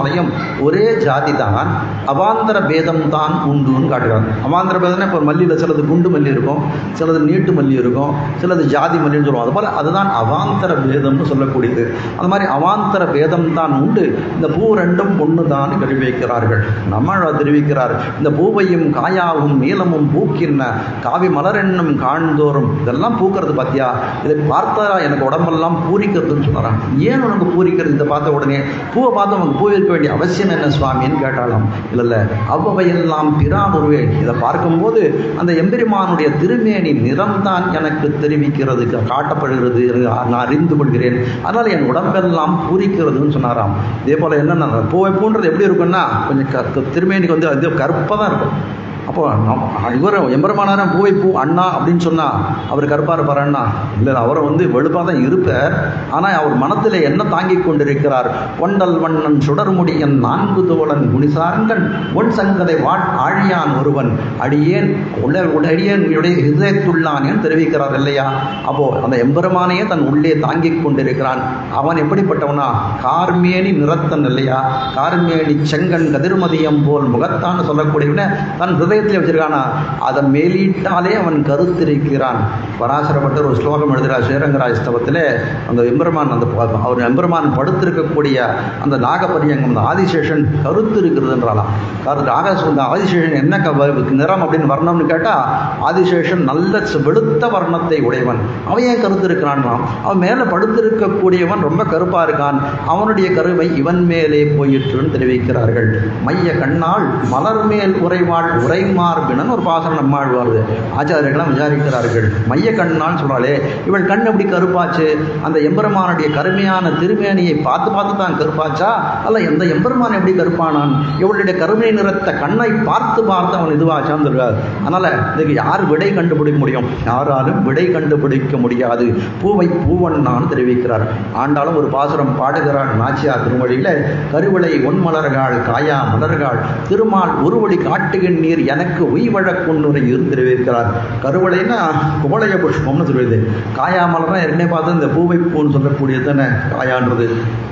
ஒரே ஜாதி தான் அவாந்தர பேதம் தான் உண்டுன்னு காட்டுறாங்க அவாந்தர பேதம்னா இப்போ மல்லியில் சிலது குண்டு மல்லி இருக்கும் சிலது நீட்டு மல்லி இருக்கும் சிலது ஜாதி மல்லின்னு சொல்லுவோம் அதுபோல் அதுதான் அவாந்தர பேதம்னு சொல்லக்கூடியது அது மாதிரி அவாந்தர பேதம் தான் உண்டு இந்த பூ ரெண்டும் பொண்ணு தான் தெரிவிக்கிறார்கள் நம்ம தெரிவிக்கிறார் இந்த பூவையும் காயாவும் நீளமும் பூக்கின்ன காவி மலரென்னும் காண்தோறும் இதெல்லாம் பூக்கிறது பார்த்தியா இதை பார்த்தா எனக்கு உடம்பெல்லாம் பூரிக்கிறதுன்னு சொன்னாராம் ஏன் உனக்கு பூரிக்கிறது இதை பார்த்த உடனே பூவை பார்த்து உனக்கு பூ இருக்க வேண்டிய அவசியம் என்ன சுவாமின்னு கேட்டாலும் இல்லை இல்லை அவ்வவையெல்லாம் பிரானுருவே இதை பார்க்கும்போது அந்த எம்பெருமானுடைய திருமேனி நிறம்தான் எனக்கு தெரிவிக்கிறது காட்டப்படுகிறது நான் அறிந்து கொள்கிறேன் அதனால் என் உடம்பெல்லாம் பூரிக்கிறதுன்னு சொன்னாராம் இதே போல் என்னென்ன பூவை பூன்றது எப்படி இருக்குன்னா கொஞ்சம் க திருமேனிக்கு வந்து அது கருப்பாக தான் இருக்கும் அப்போ இவர் எம்பெருமானாரம் பூவை பூ அண்ணா அப்படின்னு சொன்னால் அவர் கருப்பாக இருப்பார் அண்ணா இல்லை அவரை வந்து வெளுப்பாக தான் இருப்பார் ஆனால் அவர் மனத்தில் என்ன தாங்கி கொண்டிருக்கிறார் கொண்டல் வண்ணன் சுடர்முடியன் நான்கு தோழன் குணிசாரங்கன் ஒன் சங்கதை வாட் ஆழியான் ஒருவன் அடியேன் உள்ள அடியேன் இதயத்துள்ளான் என்று தெரிவிக்கிறார் இல்லையா அப்போ அந்த எம்பெருமானையே தன் உள்ளே தாங்கி கொண்டிருக்கிறான் அவன் எப்படிப்பட்டவனா கார்மேனி நிறத்தன் இல்லையா கார்மேனி செங்கன் கதிர்மதியம் போல் முகத்தான்னு சொல்லக்கூடியவன தன் ஹிருதயத்தில் வச்சிருக்கானா அதை மேலிட்டாலே அவன் கருத்திருக்கிறான் பராசரப்பட்டர் ஒரு ஸ்லோகம் எழுதுகிறார் ஸ்ரீரங்கராஜஸ்தவத்தில் அந்த எம்பெருமான் அந்த அவர் எம்பெருமான் படுத்திருக்கக்கூடிய அந்த நாகபரியங்கம் அந்த ஆதிசேஷன் கருத்து இருக்கிறதுன்றாலாம் கருத்து ஆக அந்த ஆதிசேஷன் என்ன க நிறம் அப்படின்னு வர்ணம்னு கேட்டால் ஆதிசேஷன் நல்ல வெளுத்த வர்ணத்தை உடையவன் அவன் ஏன் கருத்து இருக்கிறான்றான் அவன் மேலே படுத்திருக்கக்கூடியவன் ரொம்ப கருப்பாக இருக்கான் அவனுடைய கருவை இவன் மேலே போயிற்றுன்னு தெரிவிக்கிறார்கள் மைய கண்ணால் மலர் மேல் உறைவாள் உரைமார்பினன் ஒரு பாசனம் நம்மாழ்வார் ஆச்சாரியர்களாம் விசாரிக்கிறார்கள் மைய கண்ணான்னு சொல்கிறாளே இவள் கண் எப்படி கருப்பாச்சு அந்த எம்பெருமானுடைய கருமையான திருமேனியை பார்த்து பார்த்து தான் கருப்பாச்சா அல்ல எந்த எம்பெருமான் எப்படி கருப்பானான் இவளுடைய கருமை நிறத்த கண்ணை பார்த்து பார்த்து அவன் இதுவாச்சான்னு சொல்றார் அதனால் இதுக்கு யார் விடை கண்டுபிடிக்க முடியும் யாராலும் விடை கண்டுபிடிக்க முடியாது பூவை பூவண்ணான்னு தெரிவிக்கிறார் ஆண்டாலும் ஒரு பாசுரம் பாடுகிறார் நாச்சியார் திருமொழியில் கருவிளை ஒன்மலர்கள் காயா மலர்கள் திருமால் ஒருவழி காட்டுகின் நீர் எனக்கு உய்வழக்குன்னுரை தெரிவிக்கிறார் கருவளைன்னா குவளைய புஷ்பம்னு சொல்லுது காயா மலர்னா ஏற்கனவே பார்த்து இந்த பூவை பூன்னு சொல்லக்கூடியது தானே காயான்றது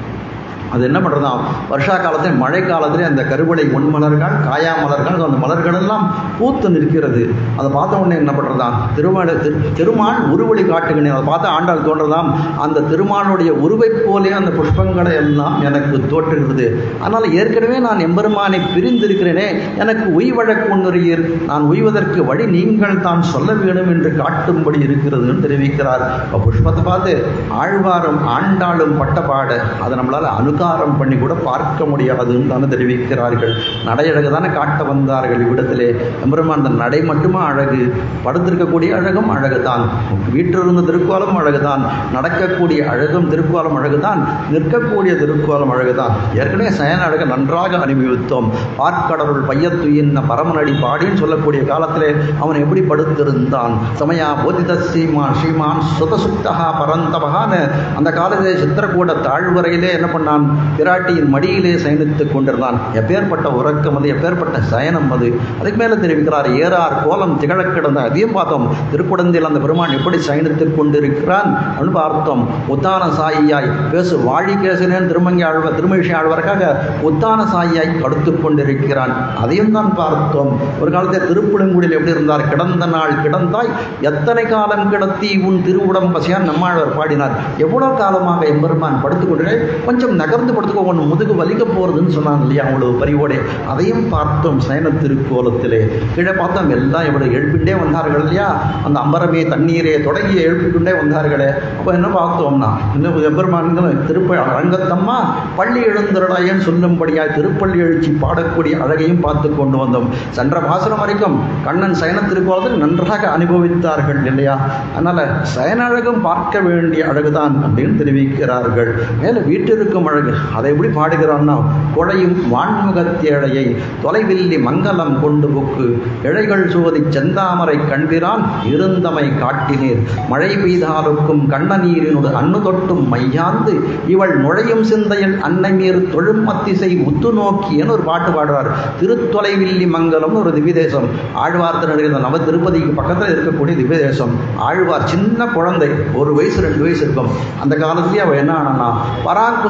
அது என்ன பண்ணுறதாம் வருஷா காலத்தில் மழை காலத்திலே அந்த கருவளை ஒன் மலர்கள் காயா மலர்கள் அந்த மலர்கள் எல்லாம் பூத்து நிற்கிறது அதை பார்த்த உடனே என்ன பண்ணுறதாம் திருமால் திரு திருமால் உருவழி காட்டுகிறேன் அதை பார்த்து ஆண்டாள் தோன்றதாம் அந்த திருமாலுடைய உருவை போலே அந்த புஷ்பங்களை எல்லாம் எனக்கு தோற்றுகிறது ஆனால் ஏற்கனவே நான் எம்பெருமானை பிரிந்திருக்கிறேனே எனக்கு உய்வழக்கு முன்னுரையீர் நான் உய்வதற்கு வழி நீங்கள் தான் சொல்ல வேண்டும் என்று காட்டும்படி இருக்கிறதுன்னு தெரிவிக்கிறார் புஷ்பத்தை பார்த்து ஆழ்வாரும் ஆண்டாளும் பட்ட பாட அதை நம்மளால் அணுக அலங்காரம் பண்ணி கூட பார்க்க முடியாதுன்னு தானே தெரிவிக்கிறார்கள் நடையழகு தானே காட்ட வந்தார்கள் இவ்விடத்திலே எம்பெருமான் அந்த நடை மட்டுமா அழகு படுத்திருக்கக்கூடிய அழகும் அழகு தான் வீட்டிலிருந்த திருக்கோலம் அழகு தான் நடக்கக்கூடிய அழகும் திருக்கோலம் அழகு தான் நிற்கக்கூடிய திருக்கோலம் அழகு தான் ஏற்கனவே சயன அழகை நன்றாக அனுபவித்தோம் பார்க்கடவுள் பையத்துயின்ன பரமனடி பாடின்னு சொல்லக்கூடிய காலத்திலே அவன் எப்படி படுத்திருந்தான் சமயா போதித ஸ்ரீமான் ஸ்ரீமான் சுதசுத்தகா பரந்தபகான்னு அந்த காலத்திலே சித்திரக்கூட தாழ்வரையிலே என்ன பண்ணான் பிராட்டியின் மடியிலே சயனித்துக் கொண்டிருந்தான் எப்பேற்பட்ட உறக்கம் அது எப்பேற்பட்ட சயனம் அது அதுக்கு மேலே தெரிவிக்கிறார் ஏறார் கோலம் திகழக் கிடந்த அதையும் பார்த்தோம் திருக்குடந்தில் அந்த பெருமான் எப்படி சயனித்துக் கொண்டிருக்கிறான் அப்படின்னு பார்த்தோம் உத்தான சாயியாய் பேசு வாழி கேசனேன் திருமங்கி ஆழ்வ திருமழிசை ஆழ்வதற்காக உத்தான சாயியாய் படுத்துக் கொண்டிருக்கிறான் அதையும் தான் பார்த்தோம் ஒரு காலத்தில் திருப்புலங்குடியில் எப்படி இருந்தார் கிடந்த நாள் கிடந்தாய் எத்தனை காலம் கிடத்தி உன் திருவுடம் பசியான் நம்மாழ்வார் பாடினார் எவ்வளவு காலமாக எம்பெருமான் படுத்துக் கொண்டு கொஞ்சம் நகர்ந்து படுத்துக்கோ ஒன்று முதுகு வலிக்க போகிறதுன்னு சொன்னாங்க இல்லையா அவ்வளவு பரிவோடே அதையும் பார்த்தோம் சயன திருக்கோலத்திலே கீழே பார்த்தோம் எல்லாம் எவ்வளவு எழுப்பிண்டே வந்தார்கள் இல்லையா அந்த அம்பரமே தண்ணீரே தொடங்கி எழுப்பிக்கொண்டே வந்தார்களே அப்போ என்ன பார்த்தோம்னா இன்னும் எம்பெருமான்கள் திருப்ப அரங்கத்தம்மா பள்ளி எழுந்திரடாயன்னு சொல்லும்படியாய் திருப்பள்ளி எழுச்சி பாடக்கூடிய அழகையும் பார்த்து கொண்டு வந்தோம் சென்ற பாசனம் வரைக்கும் கண்ணன் சயன திருக்கோலத்தில் நன்றாக அனுபவித்தார்கள் இல்லையா அதனால் சயன அழகும் பார்க்க வேண்டிய அழகுதான் அப்படின்னு தெரிவிக்கிறார்கள் மேலே வீட்டிற்கும் அழகு அதை எப்படி பாடுகிறான்னா குழையும் வான்முகத்தேழையை தொலைவில்லி மங்கலம் கொண்டு புக்கு இழைகள் சோதி செந்தாமரை கண்பிரான் இருந்தமை காட்டினீர் மழை பெய்தாலுக்கும் கண்ணநீரினோடு அன்னு தொட்டும் மையாந்து இவள் நுழையும் சிந்தையில் அன்னை மீர் தொழும் அத்திசை உத்து நோக்கியன்னு ஒரு பாட்டு பாடுறார் திருத்தொலைவில்லி மங்கலம்னு ஒரு திவ்யதேசம் ஆழ்வார் திருநகர் நவ திருப்பதிக்கு பக்கத்தில் இருக்கக்கூடிய திவ்யதேசம் ஆழ்வார் சின்ன குழந்தை ஒரு வயசு ரெண்டு வயசு இருக்கும் அந்த காலத்திலேயே அவள் என்ன ஆனா பராங்குசனாய்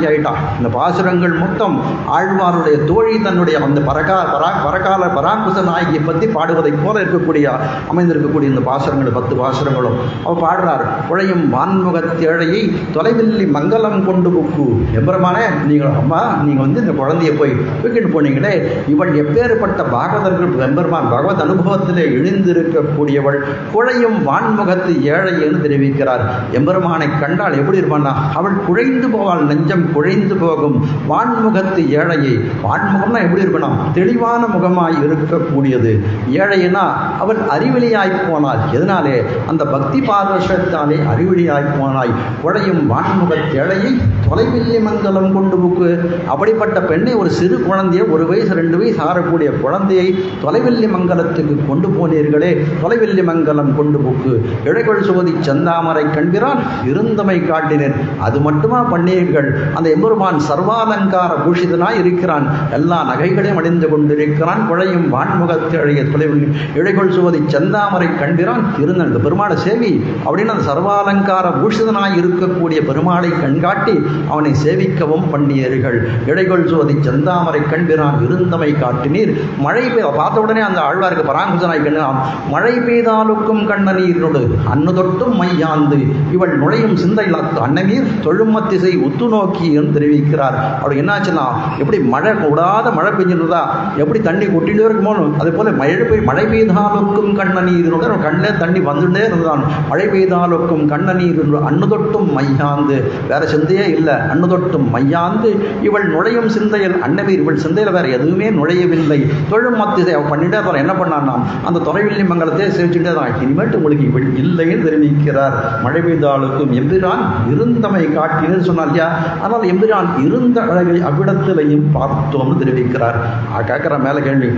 நாயகி ஆயிட்டான் இந்த பாசுரங்கள் மொத்தம் ஆழ்வாருடைய தோழி தன்னுடைய அந்த பரகா பரா பரகால பராங்குச நாயகியை பற்றி பாடுவதைப் போல இருக்கக்கூடிய அமைந்திருக்கக்கூடிய இந்த பாசுரங்கள் பத்து பாசுரங்களும் அவர் பாடுறார் உழையும் வான்முகத்தேழையை தொலைவில்லி மங்கலம் கொண்டு புக்கு எம்பெருமானே நீங்கள் அம்மா நீங்கள் வந்து இந்த குழந்தையை போய் தூக்கிட்டு போனீங்களே இவள் எப்பேற்பட்ட பாகவதர்கள் எம்பெருமான் பகவத் அனுபவத்திலே இழிந்திருக்கக்கூடியவள் குழையும் வான்முகத்து ஏழைன்னு தெரிவிக்கிறார் எம்பெருமானை கண்டால் எப்படி இருப்பான்னா அவள் குழைந்து போவாள் நெஞ்சம் குழைந்து போகும் வான்முகத்து ஏழையை வான்முகம்னா எப்படி இருக்கணும் தெளிவான முகமாய் இருக்கக்கூடியது ஏழைனா அவள் அறிவிலியாய் போனாள் எதனாலே அந்த பக்தி பார்வசத்தாலே அறிவிலியாய் போனாய் குழையும் வான்முகத் ஏழையை தொலைவில்லி மங்கலம் கொண்டு புக்கு அப்படிப்பட்ட பெண்ணை ஒரு சிறு குழந்தையை ஒரு வயசு ரெண்டு வயசு ஆறக்கூடிய குழந்தையை தொலைவில்லி மங்கலத்துக்கு கொண்டு போனீர்களே தொலைவில்லி மங்கலம் கொண்டு புக்கு இழைகள் சுவதி செந்தாமரை கண்கிறான் இருந்தமை காட்டினேன் அது மட்டுமா பண்ணீர்கள் அந்த எம்பெருமான் சர்வாலங்கார பூஷிதனாய் இருக்கிறான் எல்லா நகைகளையும் அணிந்து கொண்டிருக்கிறான் குழையும் வான்முகத்தேழைய தொலைவில் இழைகள் சுவதி செந்தாமரை கண்கிறான் இருந்த இந்த பெருமாளை சேவி அப்படின்னு அந்த சர்வாலங்கார பூஷிதனாய் இருக்கக்கூடிய பெருமாளை கண்காட்டி அவனை சேவிக்கவும் பண்ணியீர்கள் இடைகொள் சுவதி செந்தாமரை கண்பிரான் இருந்தமை காட்டினீர் மழை பெய்ய பார்த்த உடனே அந்த ஆழ்வாருக்கு பராங்குசனாய் கண்ணாம் மழை பெய்தாலுக்கும் கண்ண நீரோடு அன்னு தொட்டும் மையாந்து இவள் நுழையும் சிந்தையில் அன்னமீர் தொழுமத்திசை உத்து நோக்கி என்று தெரிவிக்கிறார் அப்படி என்னாச்சுன்னா எப்படி மழை விடாத மழை பெஞ்சிருந்தா எப்படி தண்ணி கொட்டிட்டே இருக்குமோ அதே போல மழை பெய் மழை பெய்தாலுக்கும் கண்ண நீரோடு கண்ணில் தண்ணி வந்துட்டே இருந்தான் மழை பெய்தாலுக்கும் கண்ண நீர் அன்னு தொட்டும் மையாந்து வேற சிந்தையே இல்லை அன்னு தொட்டும் மையாந்து இவள் நுழையும் சிந்தையில் அன்னவீர் இவள் சிந்தையில் வேற எதுவுமே நுழையவில்லை தொழும் மத்திசை அவள் பண்ணிட்டே தான் என்ன பண்ணான்னா அந்த தொலைவில்லி மங்கலத்தை சேவிச்சுட்டே தான் இனிமேட்டு உங்களுக்கு இவள் இல்லைன்னு தெரிவிக்கிறார் மழை பெய்தாளுக்கும் எம்பிரான் இருந்தமை காட்டினு சொன்னார் இல்லையா ஆனால் எம்பிரான் இருந்த அழகை அவ்விடத்திலையும் பார்த்தோம்னு தெரிவிக்கிறார் கேட்குற மேலே கேள்வி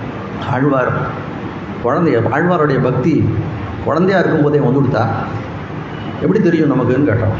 ஆழ்வார் குழந்தைய ஆழ்வாருடைய பக்தி குழந்தையா இருக்கும்போதே வந்து கொடுத்தா எப்படி தெரியும் நமக்குன்னு கேட்டோம்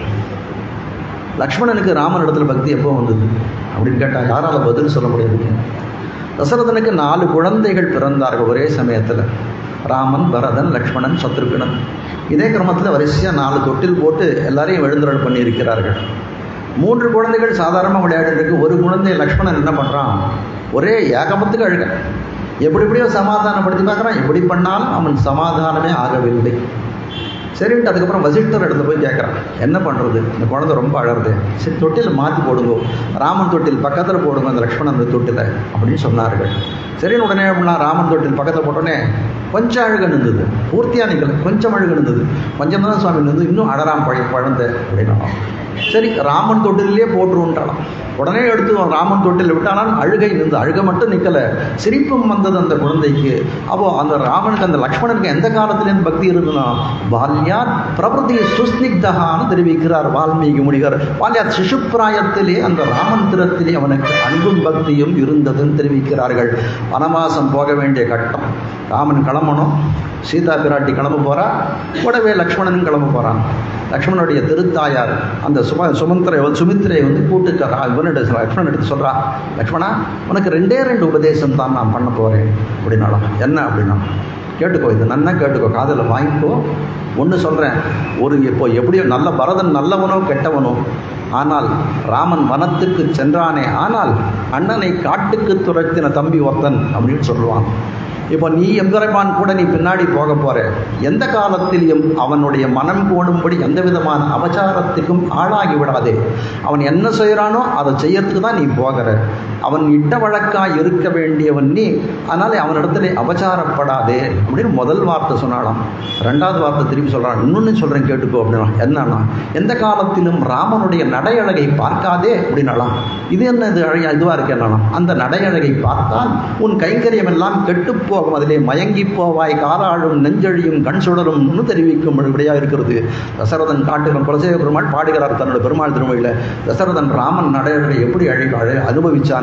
லக்ஷ்மணனுக்கு ராமன் இடத்துல பக்தி எப்போ வந்தது அப்படின்னு கேட்டால் யாரால் பதில் சொல்ல முடியாது தசரதனுக்கு நாலு குழந்தைகள் பிறந்தார்கள் ஒரே சமயத்தில் ராமன் பரதன் லக்ஷ்மணன் சத்ருகனன் இதே கிரமத்தில் வரிசையாக நாலு தொட்டில் போட்டு எல்லாரையும் எழுந்தருள் பண்ணியிருக்கிறார்கள் மூன்று குழந்தைகள் சாதாரணமாக விளையாடிட்டு ஒரு குழந்தை லக்ஷ்மணன் என்ன பண்ணுறான் ஒரே ஏகமத்துக்கு அழுக எப்படி எப்படியோ சமாதானப்படுத்தி பார்க்குறான் எப்படி பண்ணாலும் அவன் சமாதானமே ஆகவில்லை சரின்ட்டு அதுக்கப்புறம் வசிஷ்டர் இடத்துல போய் கேட்குறான் என்ன பண்ணுறது இந்த குழந்தை ரொம்ப அழறது சரி தொட்டில் மாற்றி போடுங்க ராமன் தொட்டில் பக்கத்தில் போடுங்க அந்த லக்ஷ்மணன் அந்த தொட்டில் அப்படின்னு சொன்னார்கள் சரின்னு உடனே அப்படின்னா ராமன் தொட்டில் பக்கத்தில் போட்டோன்னே கொஞ்சம் அழுக இருந்தது பூர்த்தியாக நிற்கல கொஞ்சம் அழுக இருந்தது கொஞ்சம் தான் சுவாமி இருந்து இன்னும் அழறாம் பழைய குழந்தை அப்படின்னா சரி ராமன் தொட்டிலே போட்டுருன்றாலாம் உடனே எடுத்து ராமன் தொட்டில் விட்டாலும் அழுகை நின்று அழுக மட்டும் நிற்கலை சிரிப்பும் வந்தது அந்த குழந்தைக்கு அப்போ அந்த ராமனுக்கு அந்த லக்ஷ்மணனுக்கு எந்த காலத்துலேருந்து பக்தி இருந்ததுன்னா பால்யார் பிரபதி சுஸ்னிக்தகான்னு தெரிவிக்கிறார் வால்மீகி முனிவர் பால்யார் சிசுப்பிராயத்திலே அந்த ராமன் திறத்திலே அவனுக்கு அன்பும் பக்தியும் இருந்ததுன்னு தெரிவிக்கிறார்கள் வனவாசம் போக வேண்டிய கட்டம் ராமன் கிளம்பணும் சீதா பிராட்டி கிளம்ப போகிறா கூடவே லக்ஷ்மணன் கிளம்ப போகிறான் லக்ஷ்மணனுடைய திருத்தாயார் அந்த சும சுமந்திரை சுமித்திரை வந்து கூட்டு இவனிட லக்ஷ்மணன் எடுத்து சொல்கிறா லக்ஷ்மணா உனக்கு ரெண்டே ரெண்டு உபதேசம் தான் நான் பண்ண போகிறேன் அப்படின்னாலும் என்ன அப்படின்னா கேட்டுக்கோ இது நன்னா கேட்டுக்கோ காதில் வாங்கிக்கோ ஒன்று சொல்கிறேன் ஒரு இப்போ எப்படியோ நல்ல பரதன் நல்லவனோ கெட்டவனோ ஆனால் ராமன் வனத்துக்கு சென்றானே ஆனால் அண்ணனை காட்டுக்கு துரத்தின தம்பி ஒருத்தன் அப்படின்னு சொல்லுவான் இப்போ நீ எம்பெருமான் கூட நீ பின்னாடி போக போற எந்த காலத்திலையும் அவனுடைய மனம் கோடும்படி எந்த விதமான அபச்சாரத்துக்கும் ஆளாகி விடாதே அவன் என்ன செய்கிறானோ அதை செய்யறதுக்கு தான் நீ போகிற அவன் இட்ட வழக்காய் இருக்க வேண்டியவன் நீ அதனால அவனிடத்துல அபச்சாரப்படாதே அப்படின்னு முதல் வார்த்தை சொன்னாலாம் ரெண்டாவது வார்த்தை திரும்பி சொல்கிறான் இன்னொன்று சொல்கிறேன் கேட்டுக்கோ அப்படின்னா என்னன்னா எந்த காலத்திலும் ராமனுடைய நடையழகை பார்க்காதே அப்படின்னாலாம் இது என்ன இது அழகா இதுவாக இருக்கு என்னலாம் அந்த நடையழகை பார்த்தால் உன் கைங்கரியம் எல்லாம் கெட்டு போகும் அதிலே மயங்கி போவாய் காலாழும் நெஞ்சழியும் கண் சுடரும்னு தெரிவிக்கும் விடையாக இருக்கிறது தசரதன் காட்டுகிற குலசேக பெருமாள் பாடுகிறார் தன்னோட பெருமாள் திருமொழியில் தசரதன் ராமன் நடையழகை எப்படி அழி அழ அனுபவிச்சான்னு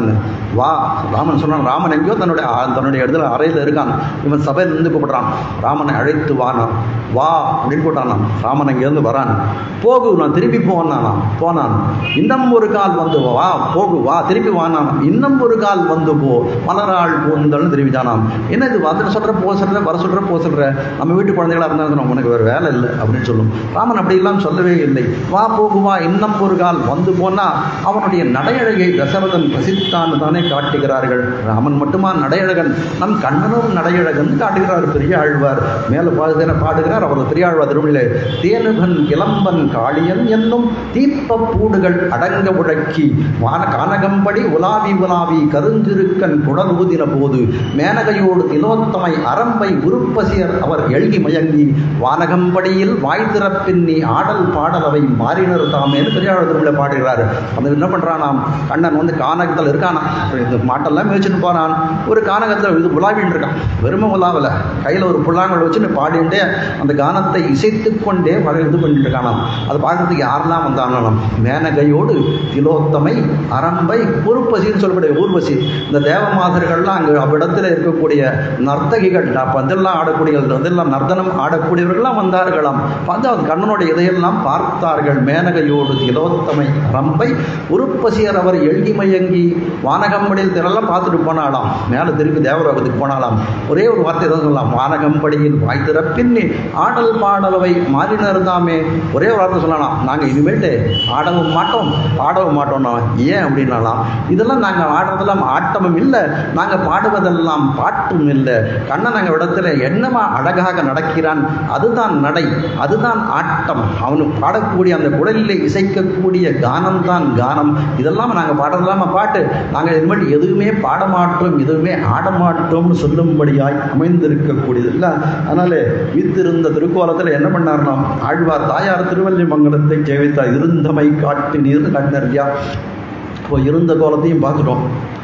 இருக்கான்னு வா ராமன் சொன்னான் ராமன் எங்கேயோ தன்னுடைய ஆ- தன்னுடைய இடத்துல அறையில் இருக்கான் இவன் சபையில் இருந்து கூப்பிடுறான் ராமனை அழைத்து வானான் வா அப்படின்னு கூட்டானான் ராமன் அங்கேருந்து வரான் போகு நான் திருப்பி போனானா போனான் இன்னும் ஒரு கால் வந்து வா போகு வா திருப்பி வானான் இன்னும் ஒரு கால் வந்து போ மலராள் பூந்தல்னு தெரிவித்தானாம் என்ன இது வந்து சொல்ற போ சொல்ற வர சொல்ற போ சொல்ற நம்ம வீட்டு குழந்தைகளா இருந்தா உனக்கு வேறு வேலை இல்லை அப்படின்னு சொல்லும் ராமன் அப்படியெல்லாம் சொல்லவே இல்லை வா போகு வா இன்னும் ஒரு கால் வந்து போனா அவனுடைய நடையழகை தசரதன் ரசித்தான் தானே காட்டுகிறார்கள் ராமன் மட்டுமா நடையழகன் நம் கண்ணனும் நடையழகன் காட்டுகிறார் பெரிய ஆழ்வார் மேல பாடுகிற பாடுகிறார் அவர் பெரிய ஆழ்வார் திருமணிலே தேனுகன் இளம்பன் காளியன் என்னும் தீப்ப பூடுகள் அடங்க உழக்கி வான கானகம்படி உலாவி உலாவி கருஞ்சிருக்கன் குடல் ஊதின போது மேனகையோடு திலோத்தமை அரம்பை உருப்பசியர் அவர் எழுகி மயங்கி வானகம்படியில் வாய் திறப்பின்னி ஆடல் பாடலவை மாறினர் தாமேன்னு பெரியாள் திருவிழா பாடுகிறார் அந்த என்ன பண்றானாம் கண்ணன் வந்து கானகத்தில் இருக்கானா இந்த மாட்டெல்லாம் மேய்ச்சிட்டு போறான் ஒரு கானகத்தில் இது உலாவின்னு இருக்கான் வெறுமை உலாவில் கையில் ஒரு புல்லாங்கல் வச்சுன்னு பாடிண்டே அந்த கானத்தை இசைத்து கொண்டே வர இது பண்ணிட்டு இருக்கானாம் அதை பார்க்கறதுக்கு யாரெல்லாம் வந்தாங்களாம் மேனகையோடு திலோத்தமை அரம்பை ஊர்வசின்னு சொல்லக்கூடிய ஊர்வசி இந்த தேவமாதர்கள்லாம் அங்கே அவ்விடத்தில் இருக்கக்கூடிய நர்த்தகிகள் அப்ப அதெல்லாம் ஆடக்கூடிய அதெல்லாம் நர்த்தனம் ஆடக்கூடியவர்கள்லாம் வந்தார்களாம் பார்த்து அவர் கண்ணனுடைய இதையெல்லாம் பார்த்தார்கள் மேனகையோடு திலோத்தமை ரம்பை உருப்பசியர் அவர் எழுதி மயங்கி வானகம்படியில் திரளெல்லாம் பார்த்துட்டு போனாலாம் மேலே திருப்பி தேவலோகத்துக்கு போனாலாம் ஒரே ஒரு வார்த்தை தான் சொல்லலாம் வானகம்படியில் வாய் திறப்பின்னி ஆடல் பாடலவை மாறினர் தாமே ஒரே ஒரு வார்த்தை சொல்லலாம் நாங்கள் இனிமேட்டு ஆடவும் மாட்டோம் பாடவும் மாட்டோம்னா ஏன் அப்படின்னாலாம் இதெல்லாம் நாங்கள் ஆடுறதெல்லாம் ஆட்டமும் இல்லை நாங்கள் பாடுவதெல்லாம் பாட்டும் இல்லை கண்ணன் நாங்கள் இடத்துல என்னமா அழகாக நடக்கிறான் அதுதான் நடை அதுதான் ஆட்டம் அவனுக்கு பாடக்கூடிய அந்த குடலிலே இசைக்கக்கூடிய கானம் தான் கானம் இதெல்லாம் நாங்கள் பாடுறதெல்லாம் பாட்டு நாங்கள் இனிமேல் எதுவுமே பாட மாட்டோம் எதுவுமே ஆட மாட்டோம்னு சொல்லும்படியாய் அமைந்திருக்கக்கூடியது இல்லை அதனால வீத்திருந்த திருக்கோலத்தில் என்ன பண்ணார்னா ஆழ்வார் தாயார் திருவள்ளி மங்கலத்தை ஜெயித்தார் இருந்தமை காட்டு நீர் காட்டினார் இல்லையா இப்போ இருந்த கோலத்தையும் பார்த்துட்டோம்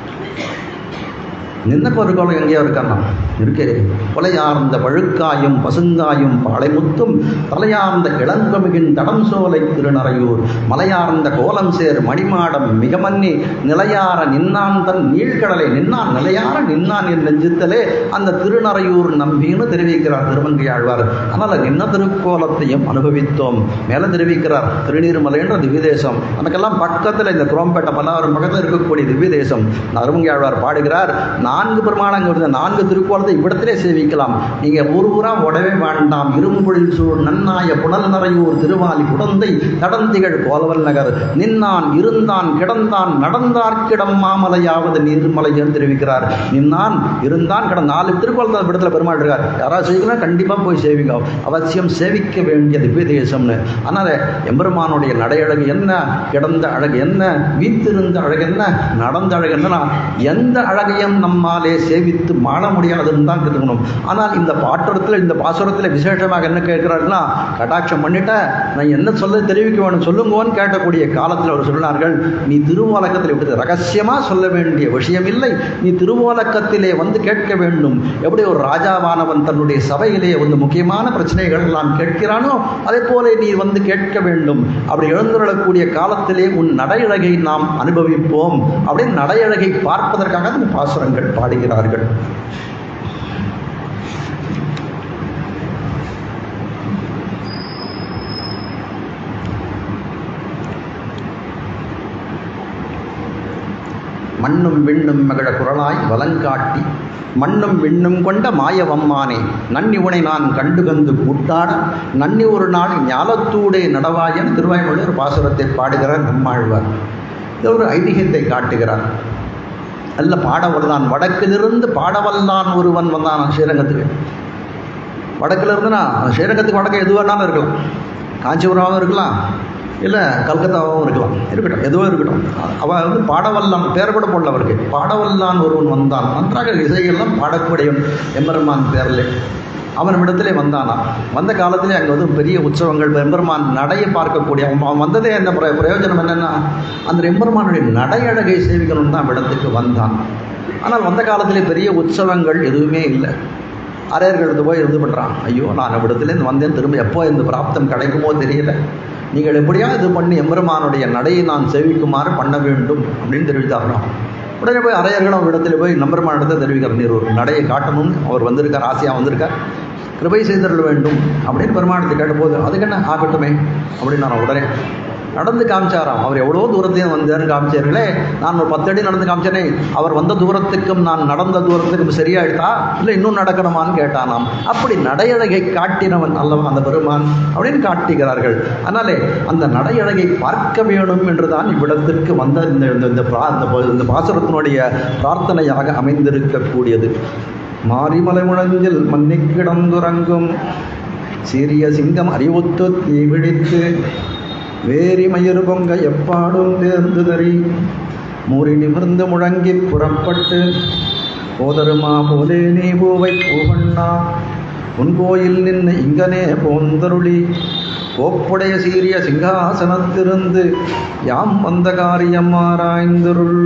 நின்ன பருகோலம் எங்கேயோ இருக்காண்ணா இருக்கே கொலையார்ந்த பழுக்காயும் பசுங்காயும் பாளைமுத்தும் தலையார்ந்த இளங்கமிகின் தடம் சோலை திருநறையூர் மலையார்ந்த கோலம் சேர் மணிமாடம் மிக மன்னி நிலையார நின்னான் தன் நீழ்கடலை நின்னான் நிலையார நின்னான் என் நெஞ்சித்தலே அந்த திருநறையூர் நம்பின்னு தெரிவிக்கிறார் திருமங்கை ஆழ்வார் அதனால் நின்ன திருக்கோலத்தையும் அனுபவித்தோம் மேலே தெரிவிக்கிறார் திருநீர்மலை என்ற திவ்ய தேசம் நமக்கெல்லாம் பக்கத்தில் இந்த குரோம்பேட்டை பல்லாவரம் பக்கத்தில் இருக்கக்கூடிய திவ்ய தேசம் நரமங்கை ஆழ்வார் பாடுகிறார் நான்கு பிரமாணங்கள் நான்கு திருக்கோலத்தை இவ்விடத்திலே சேவிக்கலாம் நீங்க ஒரு ஊரா உடவே வேண்டாம் இரும்பொழில் சூழ் நன்னாய புனல் நரையூர் திருவாலி குடந்தை தடந்திகள் கோலவல் நகர் நின்னான் இருந்தான் கிடந்தான் நடந்தார்க்கிடம் மாமலையாவது நீர்மலை என்று தெரிவிக்கிறார் நின்னான் இருந்தான் கிடந்த நாலு திருக்கோலத்தை விடத்துல பெருமாள் இருக்கார் யாராவது செய்யலாம் கண்டிப்பா போய் சேவிங்க அவசியம் சேவிக்க வேண்டிய திவ்ய தேசம்னு அதனால எம்பெருமானுடைய நடையழகு என்ன கிடந்த அழகு என்ன வீத்திருந்த அழகு என்ன நடந்த அழகு என்னன்னா எந்த அழகையும் நம்மாலே சேவித்து மாள முடியாதுன்னு தான் கற்றுக்கணும் ஆனால் இந்த பாட்டுரத்தில் இந்த பாசுரத்தில் விசேஷமாக என்ன கேட்கிறாருன்னா கடாட்சம் பண்ணிட்டேன் நான் என்ன சொல்ல தெரிவிக்க வேணும் சொல்லுங்கோன்னு கேட்கக்கூடிய காலத்தில் அவர் சொன்னார்கள் நீ திருவோலக்கத்தில் இப்படி ரகசியமாக சொல்ல வேண்டிய விஷயம் இல்லை நீ திருவோலக்கத்திலே வந்து கேட்க வேண்டும் எப்படி ஒரு ராஜாவானவன் தன்னுடைய சபையிலே வந்து முக்கியமான பிரச்சனைகள் எல்லாம் கேட்கிறானோ அதே போல நீ வந்து கேட்க வேண்டும் அப்படி எழுந்துள்ளக்கூடிய காலத்திலே உன் நடையழகை நாம் அனுபவிப்போம் அப்படின்னு நடையழகை பார்ப்பதற்காக இந்த பாசுரங்கள் பாடுகிறார்கள் மண்ணும் விண்ணும் மகிழ குரலாய் வலங்காட்டி மண்ணும் விண்ணும் கொண்ட மாயவம்மானே நன்னி உனை நான் கண்டுகந்து கூட்டாட நன்னி ஒரு நாள் ஞாலத்தூடே நடவாயன் திருவாய்மொழி ஒரு பாசுரத்தை பாடுகிறார் நம்மாழ்வார் இது ஒரு ஐதிகத்தை காட்டுகிறார் அல்ல பாடவல்லான் வடக்கிலிருந்து பாடவல்லான் ஒருவன் வந்தான் ஸ்ரீரங்கத்துக்கு வடக்கில் இருந்துனா ஸ்ரீரங்கத்துக்கு வடக்கு எது வேணாலும் இருக்கலாம் காஞ்சிபுரமாகவும் இருக்கலாம் இல்லை கல்கத்தாவும் இருக்கலாம் இருக்கட்டும் எதுவும் இருக்கட்டும் அவள் வந்து பாடவல்லான் பேர் கூட போடல அவருக்கு பாடவல்லான் ஒருவன் வந்தான் நன்றாக இசையெல்லாம் பாடக்கூடியவன் எம்பெருமான் பேரில் அவன் இடத்திலே வந்தானா வந்த காலத்திலே அங்கே வந்து பெரிய உற்சவங்கள் எம்பெருமான் நடையை பார்க்கக்கூடிய அவன் வந்ததே என்ன பிர- பிரயோஜனம் என்னென்னா அந்த எம்பெருமானுடைய நடையழகை சேவிக்கணும்னு தான் இடத்துக்கு வந்தான் ஆனால் வந்த காலத்திலே பெரிய உற்சவங்கள் எதுவுமே இல்லை அரையர்கள் எடுத்து போய் இது பண்ணுறான் ஐயோ நான் இவ்விடத்துலேருந்து வந்தேன் திரும்ப எப்போ இந்த பிராப்தம் கிடைக்குமோ தெரியல நீங்கள் எப்படியா இது பண்ணி எம்பெருமானுடைய நடையை நான் சேவிக்குமாறு பண்ண வேண்டும் அப்படின்னு தெரிவித்தார்களாம் உடனே போய் அரையர்களும் இடத்துல போய் நம்பருமான இடத்தை தெரிவிக்கிறார் நீர் ஒரு நடையை காட்டணும்னு அவர் வந்திருக்கார் ஆசையாக வந்திருக்கார் கிருபை செய்தருள வேண்டும் அப்படின்னு பெருமானத்தை கேட்டபோது அதுக்கு என்ன ஆகட்டுமே அப்படின்னு நான் உடனே நடந்து காமிச்சாராம் அவர் எவ்வளோ தூரத்தையும் வந்தாருன்னு காமிச்சார்களே நான் ஒரு பத்து அடி நடந்து காமிச்சேனே அவர் வந்த தூரத்துக்கும் நான் நடந்த தூரத்துக்கும் சரியாயிட்டா இல்லை இன்னும் நடக்கணுமான்னு கேட்டானாம் அப்படி நடையழகை காட்டினவன் அல்லவன் அந்த பெருமான் அப்படின்னு காட்டுகிறார்கள் அதனாலே அந்த நடையழகை பார்க்க வேணும் என்று தான் இவ்விடத்திற்கு வந்த இந்த இந்த இந்த பிரா- இந்த ப- இந்த பாசுரத்தினுடைய பிரார்த்தனையாக அமைந்திருக்கக்கூடியது மாரிமலை முழங்கில் மன்னிக் கிடந்துறங்கும் சீரிய சிங்கம் அறிவுத்து தீ பிடித்து வேரி மயிறு பொங்க எப்பாடும் தேர்ந்து தறி மூறி நிமிர்ந்து முழங்கி புறப்பட்டு போதருமா போலே நீ பூவை பூவண்ணா உன் கோயில் நின்று இங்கனே போந்தருளி கோப்புடைய சீரிய சிங்காசனத்திருந்து யாம் வந்த காரியம் ஆராய்ந்தருள்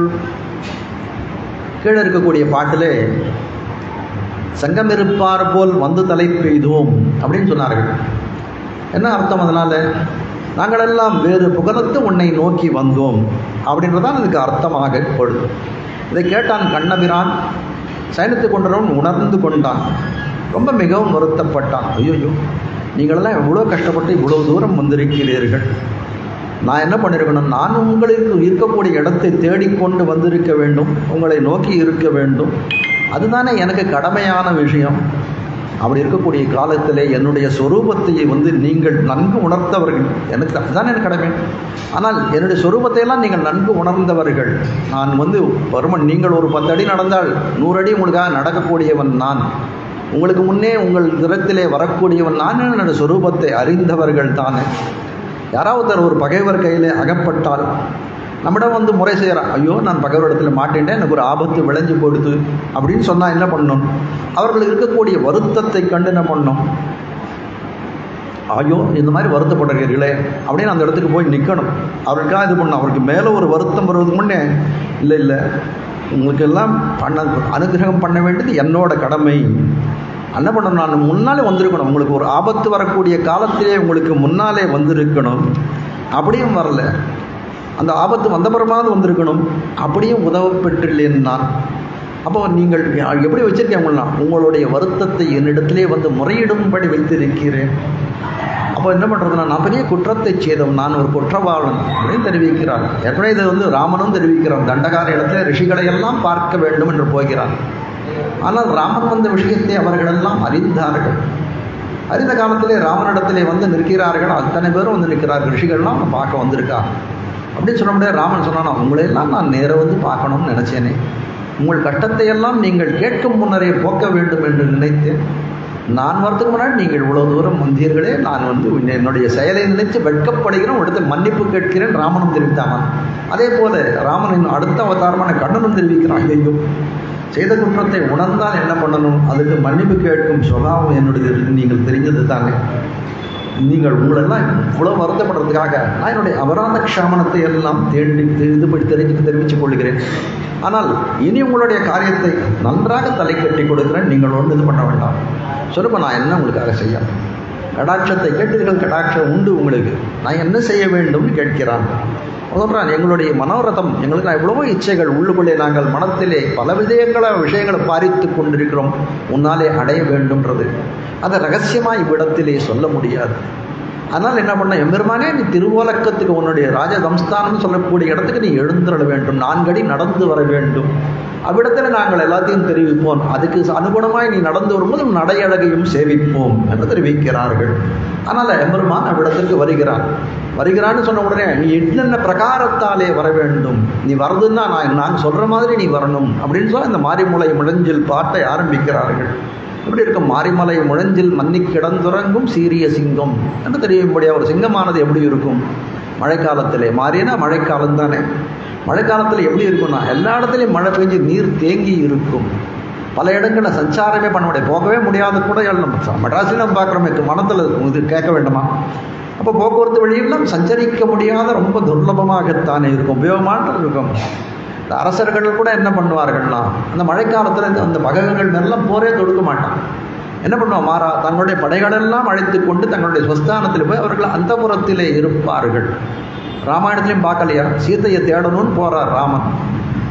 கீழே இருக்கக்கூடிய பாட்டிலே சங்கம் இருப்பார் போல் வந்து தலை பெய்தோம் அப்படின்னு சொன்னார்கள் என்ன அர்த்தம் அதனால நாங்கள் எல்லாம் வேறு புகழத்து உன்னை நோக்கி வந்தோம் அப்படின்றதான் அதுக்கு அர்த்தமாக பொழுது இதை கேட்டான் கண்ணபிரான் சயனித்து கொண்டவன் உணர்ந்து கொண்டான் ரொம்ப மிகவும் வருத்தப்பட்டான் ஐயோ நீங்களெல்லாம் எவ்வளோ கஷ்டப்பட்டு இவ்வளோ தூரம் வந்திருக்கிறீர்கள் நான் என்ன பண்ணியிருக்கணும் நான் உங்களுக்கு இருக்கக்கூடிய இடத்தை தேடிக்கொண்டு வந்திருக்க வேண்டும் உங்களை நோக்கி இருக்க வேண்டும் அதுதானே எனக்கு கடமையான விஷயம் அப்படி இருக்கக்கூடிய காலத்திலே என்னுடைய சொரூபத்தை வந்து நீங்கள் நன்கு உணர்ந்தவர்கள் எனக்கு அதுதான் எனக்கு கடமை ஆனால் என்னுடைய சொரூபத்தை எல்லாம் நீங்கள் நன்கு உணர்ந்தவர்கள் நான் வந்து பருமன் நீங்கள் ஒரு பத்து அடி நடந்தால் நூறு அடி உங்களுக்காக நடக்கக்கூடியவன் நான் உங்களுக்கு முன்னே உங்கள் திறத்திலே வரக்கூடியவன் நான் என்னுடைய சொரூபத்தை அறிந்தவர்கள் தானே யாராவது ஒரு பகைவர் கையில் அகப்பட்டால் நம்மிடம் வந்து முறை செய்கிறான் ஐயோ நான் பகைவர் இடத்துல மாட்டேன்ட்டேன் எனக்கு ஒரு ஆபத்து விளைஞ்சு போடுது அப்படின்னு சொன்னால் என்ன பண்ணணும் அவர்கள் இருக்கக்கூடிய வருத்தத்தை கண்டு என்ன பண்ணணும் ஐயோ இந்த மாதிரி வருத்தப்படுறீர்களே அப்படின்னு அந்த இடத்துக்கு போய் நிற்கணும் அவருக்காக இது பண்ணணும் அவருக்கு மேலே ஒரு வருத்தம் வருவதுக்கு முன்னே இல்லை இல்லை உங்களுக்கு எல்லாம் பண்ண அனுகிரகம் பண்ண வேண்டியது என்னோட கடமை என்ன பண்ணணும் நான் முன்னாலே வந்திருக்கணும் உங்களுக்கு ஒரு ஆபத்து வரக்கூடிய காலத்திலே உங்களுக்கு முன்னாலே வந்திருக்கணும் அப்படியும் வரல அந்த ஆபத்து வந்த பிறமாவது வந்திருக்கணும் அப்படியும் உதவ பெற்றுள்ளேன் நான் அப்போ நீங்கள் எப்படி வச்சிருக்கீங்கன்னா உங்களுடைய வருத்தத்தை என்னிடத்திலே வந்து முறையிடும்படி வைத்திருக்கிறேன் அப்போ என்ன பண்ணுறதுனா நான் பெரிய குற்றத்தை செய்தோம் நான் ஒரு குற்றவாளன் அப்படின்னு தெரிவிக்கிறார் ஏற்கனவே இது வந்து ராமனும் தெரிவிக்கிறான் தண்டகார இடத்துல ரிஷிகளை எல்லாம் பார்க்க வேண்டும் என்று போகிறான் ஆனால் ராமன் வந்த விஷயத்தை அவர்களெல்லாம் அறிந்தார்கள் அறிந்த காலத்திலே ராமனிடத்திலே வந்து நிற்கிறார்கள் அத்தனை பேரும் வந்து நிற்கிறார்கள் ரிஷிகள்லாம் அவனை பார்க்க வந்திருக்கா அப்படின்னு சொல்ல முடியாது ராமன் சொன்னானா உங்களையெல்லாம் நான் நேர வந்து பார்க்கணும்னு நினச்சேனே உங்கள் கட்டத்தை எல்லாம் நீங்கள் கேட்கும் முன்னரே போக்க வேண்டும் என்று நினைத்தேன் நான் வரதுக்கு முன்னாடி நீங்கள் இவ்வளோ தூரம் வந்தீர்களே நான் வந்து என்னுடைய செயலை நினைத்து வெட்கப்படுகிறேன் அடுத்து மன்னிப்பு கேட்கிறேன் ராமனும் தெரிவித்தானான் அதே போல ராமனின் அடுத்த அவதாரமான கண்ணனும் தெரிவிக்கிறான் ஐயோ செய்த குற்றத்தை உணர்ந்தால் என்ன பண்ணணும் அதுக்கு மன்னிப்பு கேட்கும் சுபாவம் என்னுடைய நீங்கள் தெரிஞ்சது தானே நீங்கள் உங்களெல்லாம் இவ்வளோ வருத்தப்படுறதுக்காக நான் என்னுடைய அபராத க்ஷாமனத்தை எல்லாம் தேடி இதுபடி தெரிஞ்சு தெரிவித்துக் கொள்கிறேன் ஆனால் இனி உங்களுடைய காரியத்தை நன்றாக தலை கட்டி கொடுக்கிறேன் நீங்கள் ஒன்று இது பண்ண வேண்டாம் சொல்லுங்க நான் என்ன உங்களுக்காக செய்ய கடாட்சத்தை கேட்டீர்கள் கடாட்சம் உண்டு உங்களுக்கு நான் என்ன செய்ய வேண்டும்னு கேட்கிறான் சொல்கிறான் எங்களுடைய மனோரதம் எங்களுக்கு எவ்வளவோ இச்சைகள் உள்ளுக்குள்ளே நாங்கள் மனத்திலே பல விதயங்கள விஷயங்களை பாரித்து கொண்டிருக்கிறோம் உன்னாலே அடைய வேண்டும்ன்றது அதை ரகசியமாக இவ்விடத்திலே சொல்ல முடியாது அதனால் என்ன பண்ண எம்பெருமானே நீ திருவோலக்கத்துக்கு உன்னுடைய ராஜ சம்ஸ்தானம் சொல்லக்கூடிய இடத்துக்கு நீ எழுந்துட வேண்டும் நான்கடி நடந்து வர வேண்டும் அவ்விடத்தில் நாங்கள் எல்லாத்தையும் தெரிவிப்போம் அதுக்கு அனுகுணமாய் நீ நடந்து வரும்போது நடையழகையும் சேவிப்போம் என்று தெரிவிக்கிறார்கள் அதனால் எம்பெருமான் அவ்விடத்திற்கு வருகிறான் வருகிறான்னு சொன்ன உடனே நீ என்னென்ன பிரகாரத்தாலே வர வேண்டும் நீ வரதுன்னா நான் நான் சொல்கிற மாதிரி நீ வரணும் அப்படின்னு சொல்லி இந்த மாரிமுலை முழஞ்சில் பாட்டை ஆரம்பிக்கிறார்கள் எப்படி இருக்கும் மாரிமலை முழஞ்சில் மன்னி கிடந்துறங்கும் சீரிய சிங்கம் என்று தெரியும்படியா ஒரு சிங்கமானது எப்படி இருக்கும் மழைக்காலத்திலே மாறினா மழைக்காலம் தானே மழைக்காலத்தில் எப்படி இருக்கும்னா எல்லா இடத்துலையும் மழை பெஞ்சு நீர் தேங்கி இருக்கும் பல இடங்களில் சஞ்சாரமே பண்ண முடியாது போகவே முடியாத கூட நம்ம மெட்ராஸில் நம்ம பார்க்குறோமே மனத்தில் இது கேட்க வேண்டுமா அப்போ போக்குவரத்து வழியெல்லாம் சஞ்சரிக்க முடியாத ரொம்ப துர்லபமாகத்தானே இருக்கும் உபயோகமானது இருக்கும் இந்த அரசர்கள் கூட என்ன பண்ணுவார்கள்னா அந்த மழைக்காலத்தில் அந்த மகங்கள் எல்லாம் போரே தொடுக்க மாட்டான் என்ன பண்ணுவான் மாறா தங்களுடைய படைகளெல்லாம் அழைத்து கொண்டு தங்களுடைய ஸ்வஸ்தானத்தில் போய் அவர்கள் அந்த புறத்திலே இருப்பார்கள் ராமாயணத்திலையும் பார்க்கலையா சீத்தையை தேடணும்னு போகிறார் ராமன்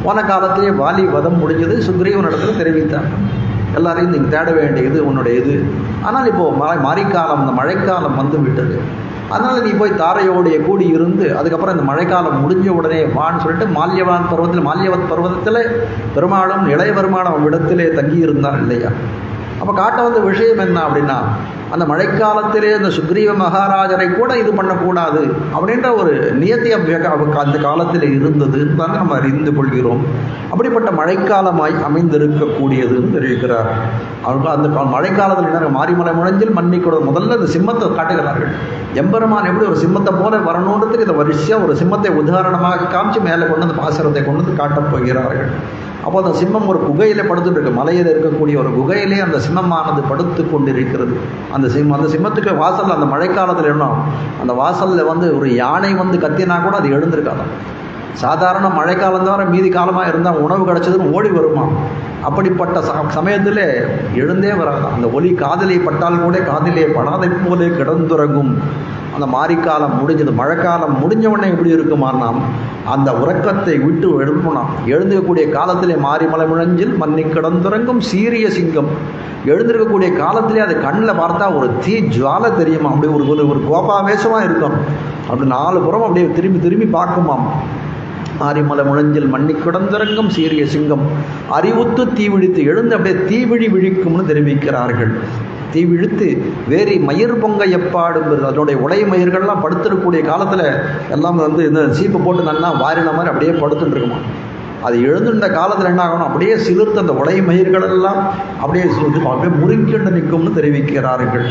போன காலத்திலேயே வாலி வதம் முடிஞ்சது சுக்ரீவன் இடத்துல தெரிவித்தான் எல்லாரையும் நீங்கள் தேட வேண்டியது உன்னுடைய இது ஆனால் இப்போ மழை மாரிக்காலம் இந்த மழைக்காலம் வந்து விட்டது அதனால் நீ போய் தாரையோடைய கூடி இருந்து அதுக்கப்புறம் இந்த மழைக்காலம் முடிஞ்ச உடனே வான்னு சொல்லிட்டு மால்யவான் பருவத்தில் மால்யவத் பருவத்தில் பெருமாளும் இளைய பெருமாளும் இடத்திலே தங்கி இருந்தார் இல்லையா அப்போ காட்ட வந்த விஷயம் என்ன அப்படின்னா அந்த மழைக்காலத்திலே இந்த சுக்ரீவ மகாராஜரை கூட இது பண்ணக்கூடாது அப்படின்ற ஒரு நியத்தி அவ்வியக அவ- அந்த காலத்தில் இருந்ததுன்னு தான் நம்ம அறிந்து கொள்கிறோம் அப்படிப்பட்ட மழைக்காலமாய் அமைந்திருக்கக்கூடியதுன்னு தெரிவிக்கிறார் அவங்க அந்த கா- மழைக்காலத்தில் என்ன மாரிமலை முழஞ்சில் மன்னிக்கூட முதல்ல இந்த சிம்மத்தை காட்டுகிறார்கள் எம்பெருமான் எப்படி ஒரு சிம்மத்தை போல வரணுன்றதுக்கு இந்த வரிசையாக ஒரு சிம்மத்தை உதாரணமாக காமிச்சு மேலே கொண்டு வந்து பாசரத்தை கொண்டு வந்து காட்டப் போகிறார்கள் அப்போ அந்த சிம்மம் ஒரு குகையில படுத்துட்டு இருக்கு மலையில் இருக்கக்கூடிய ஒரு குகையிலே அந்த சிம்மமானது படுத்து கொண்டிருக்கிறது அந்த சிம்மம் அந்த சிம்மத்துக்கு வாசல்ல அந்த மழைக்காலத்தில் என்ன அந்த வாசல்ல வந்து ஒரு யானை வந்து கத்தினா கூட அது எழுந்திருக்காதாம் சாதாரண மழைக்காலம் தவிர மீதி காலமாக இருந்தால் உணவு கிடைச்சதுன்னு ஓடி வருமா அப்படிப்பட்ட ச சமயத்தில் எழுந்தே வராது அந்த ஒலி காதலை பட்டால் கூட காதிலே படாதை போலே கிடந்துறங்கும் அந்த மாரிக்காலம் முடிஞ்சது மழைக்காலம் முடிஞ்ச உடனே எப்படி இருக்குமான்னா அந்த உறக்கத்தை விட்டு எழுப்பணும் எழுந்திருக்கக்கூடிய காலத்திலே மாரிமலை முழஞ்சில் மன்னி கிடந்துறங்கும் சீரிய சிங்கம் எழுந்திருக்கக்கூடிய காலத்திலே அது கண்ணில் பார்த்தா ஒரு தீ ஜுவாலை தெரியுமா அப்படி ஒரு ஒரு ஒரு கோபாவேசமாக இருக்கும் அப்படி நாலு புறம் அப்படியே திரும்பி திரும்பி பார்க்குமாம் ஆரிமலை முழஞ்சில் மண்ணி கிடந்திறங்கும் சீரிய சிங்கம் அறிவுத்து தீவிழித்து எழுந்து அப்படியே தீவிழி விழிக்கும்னு தெரிவிக்கிறார்கள் தீவிழித்து வேறி மயிர் பொங்க எப்பாடும் அதனுடைய உடை மயிர்கள்லாம் படுத்திருக்கக்கூடிய காலத்தில் எல்லாம் வந்து இந்த சீப்பு போட்டு நல்லா வாரின மாதிரி அப்படியே படுத்துட்டு இருக்குமா அது எழுந்துட்ட காலத்தில் என்ன ஆகணும் அப்படியே சிலிர்த்து அந்த உடை மயிர்கள் எல்லாம் அப்படியே சுருட்டு அப்படியே முறுங்கிண்டு நிற்கும்னு தெரிவிக்கிறார்கள்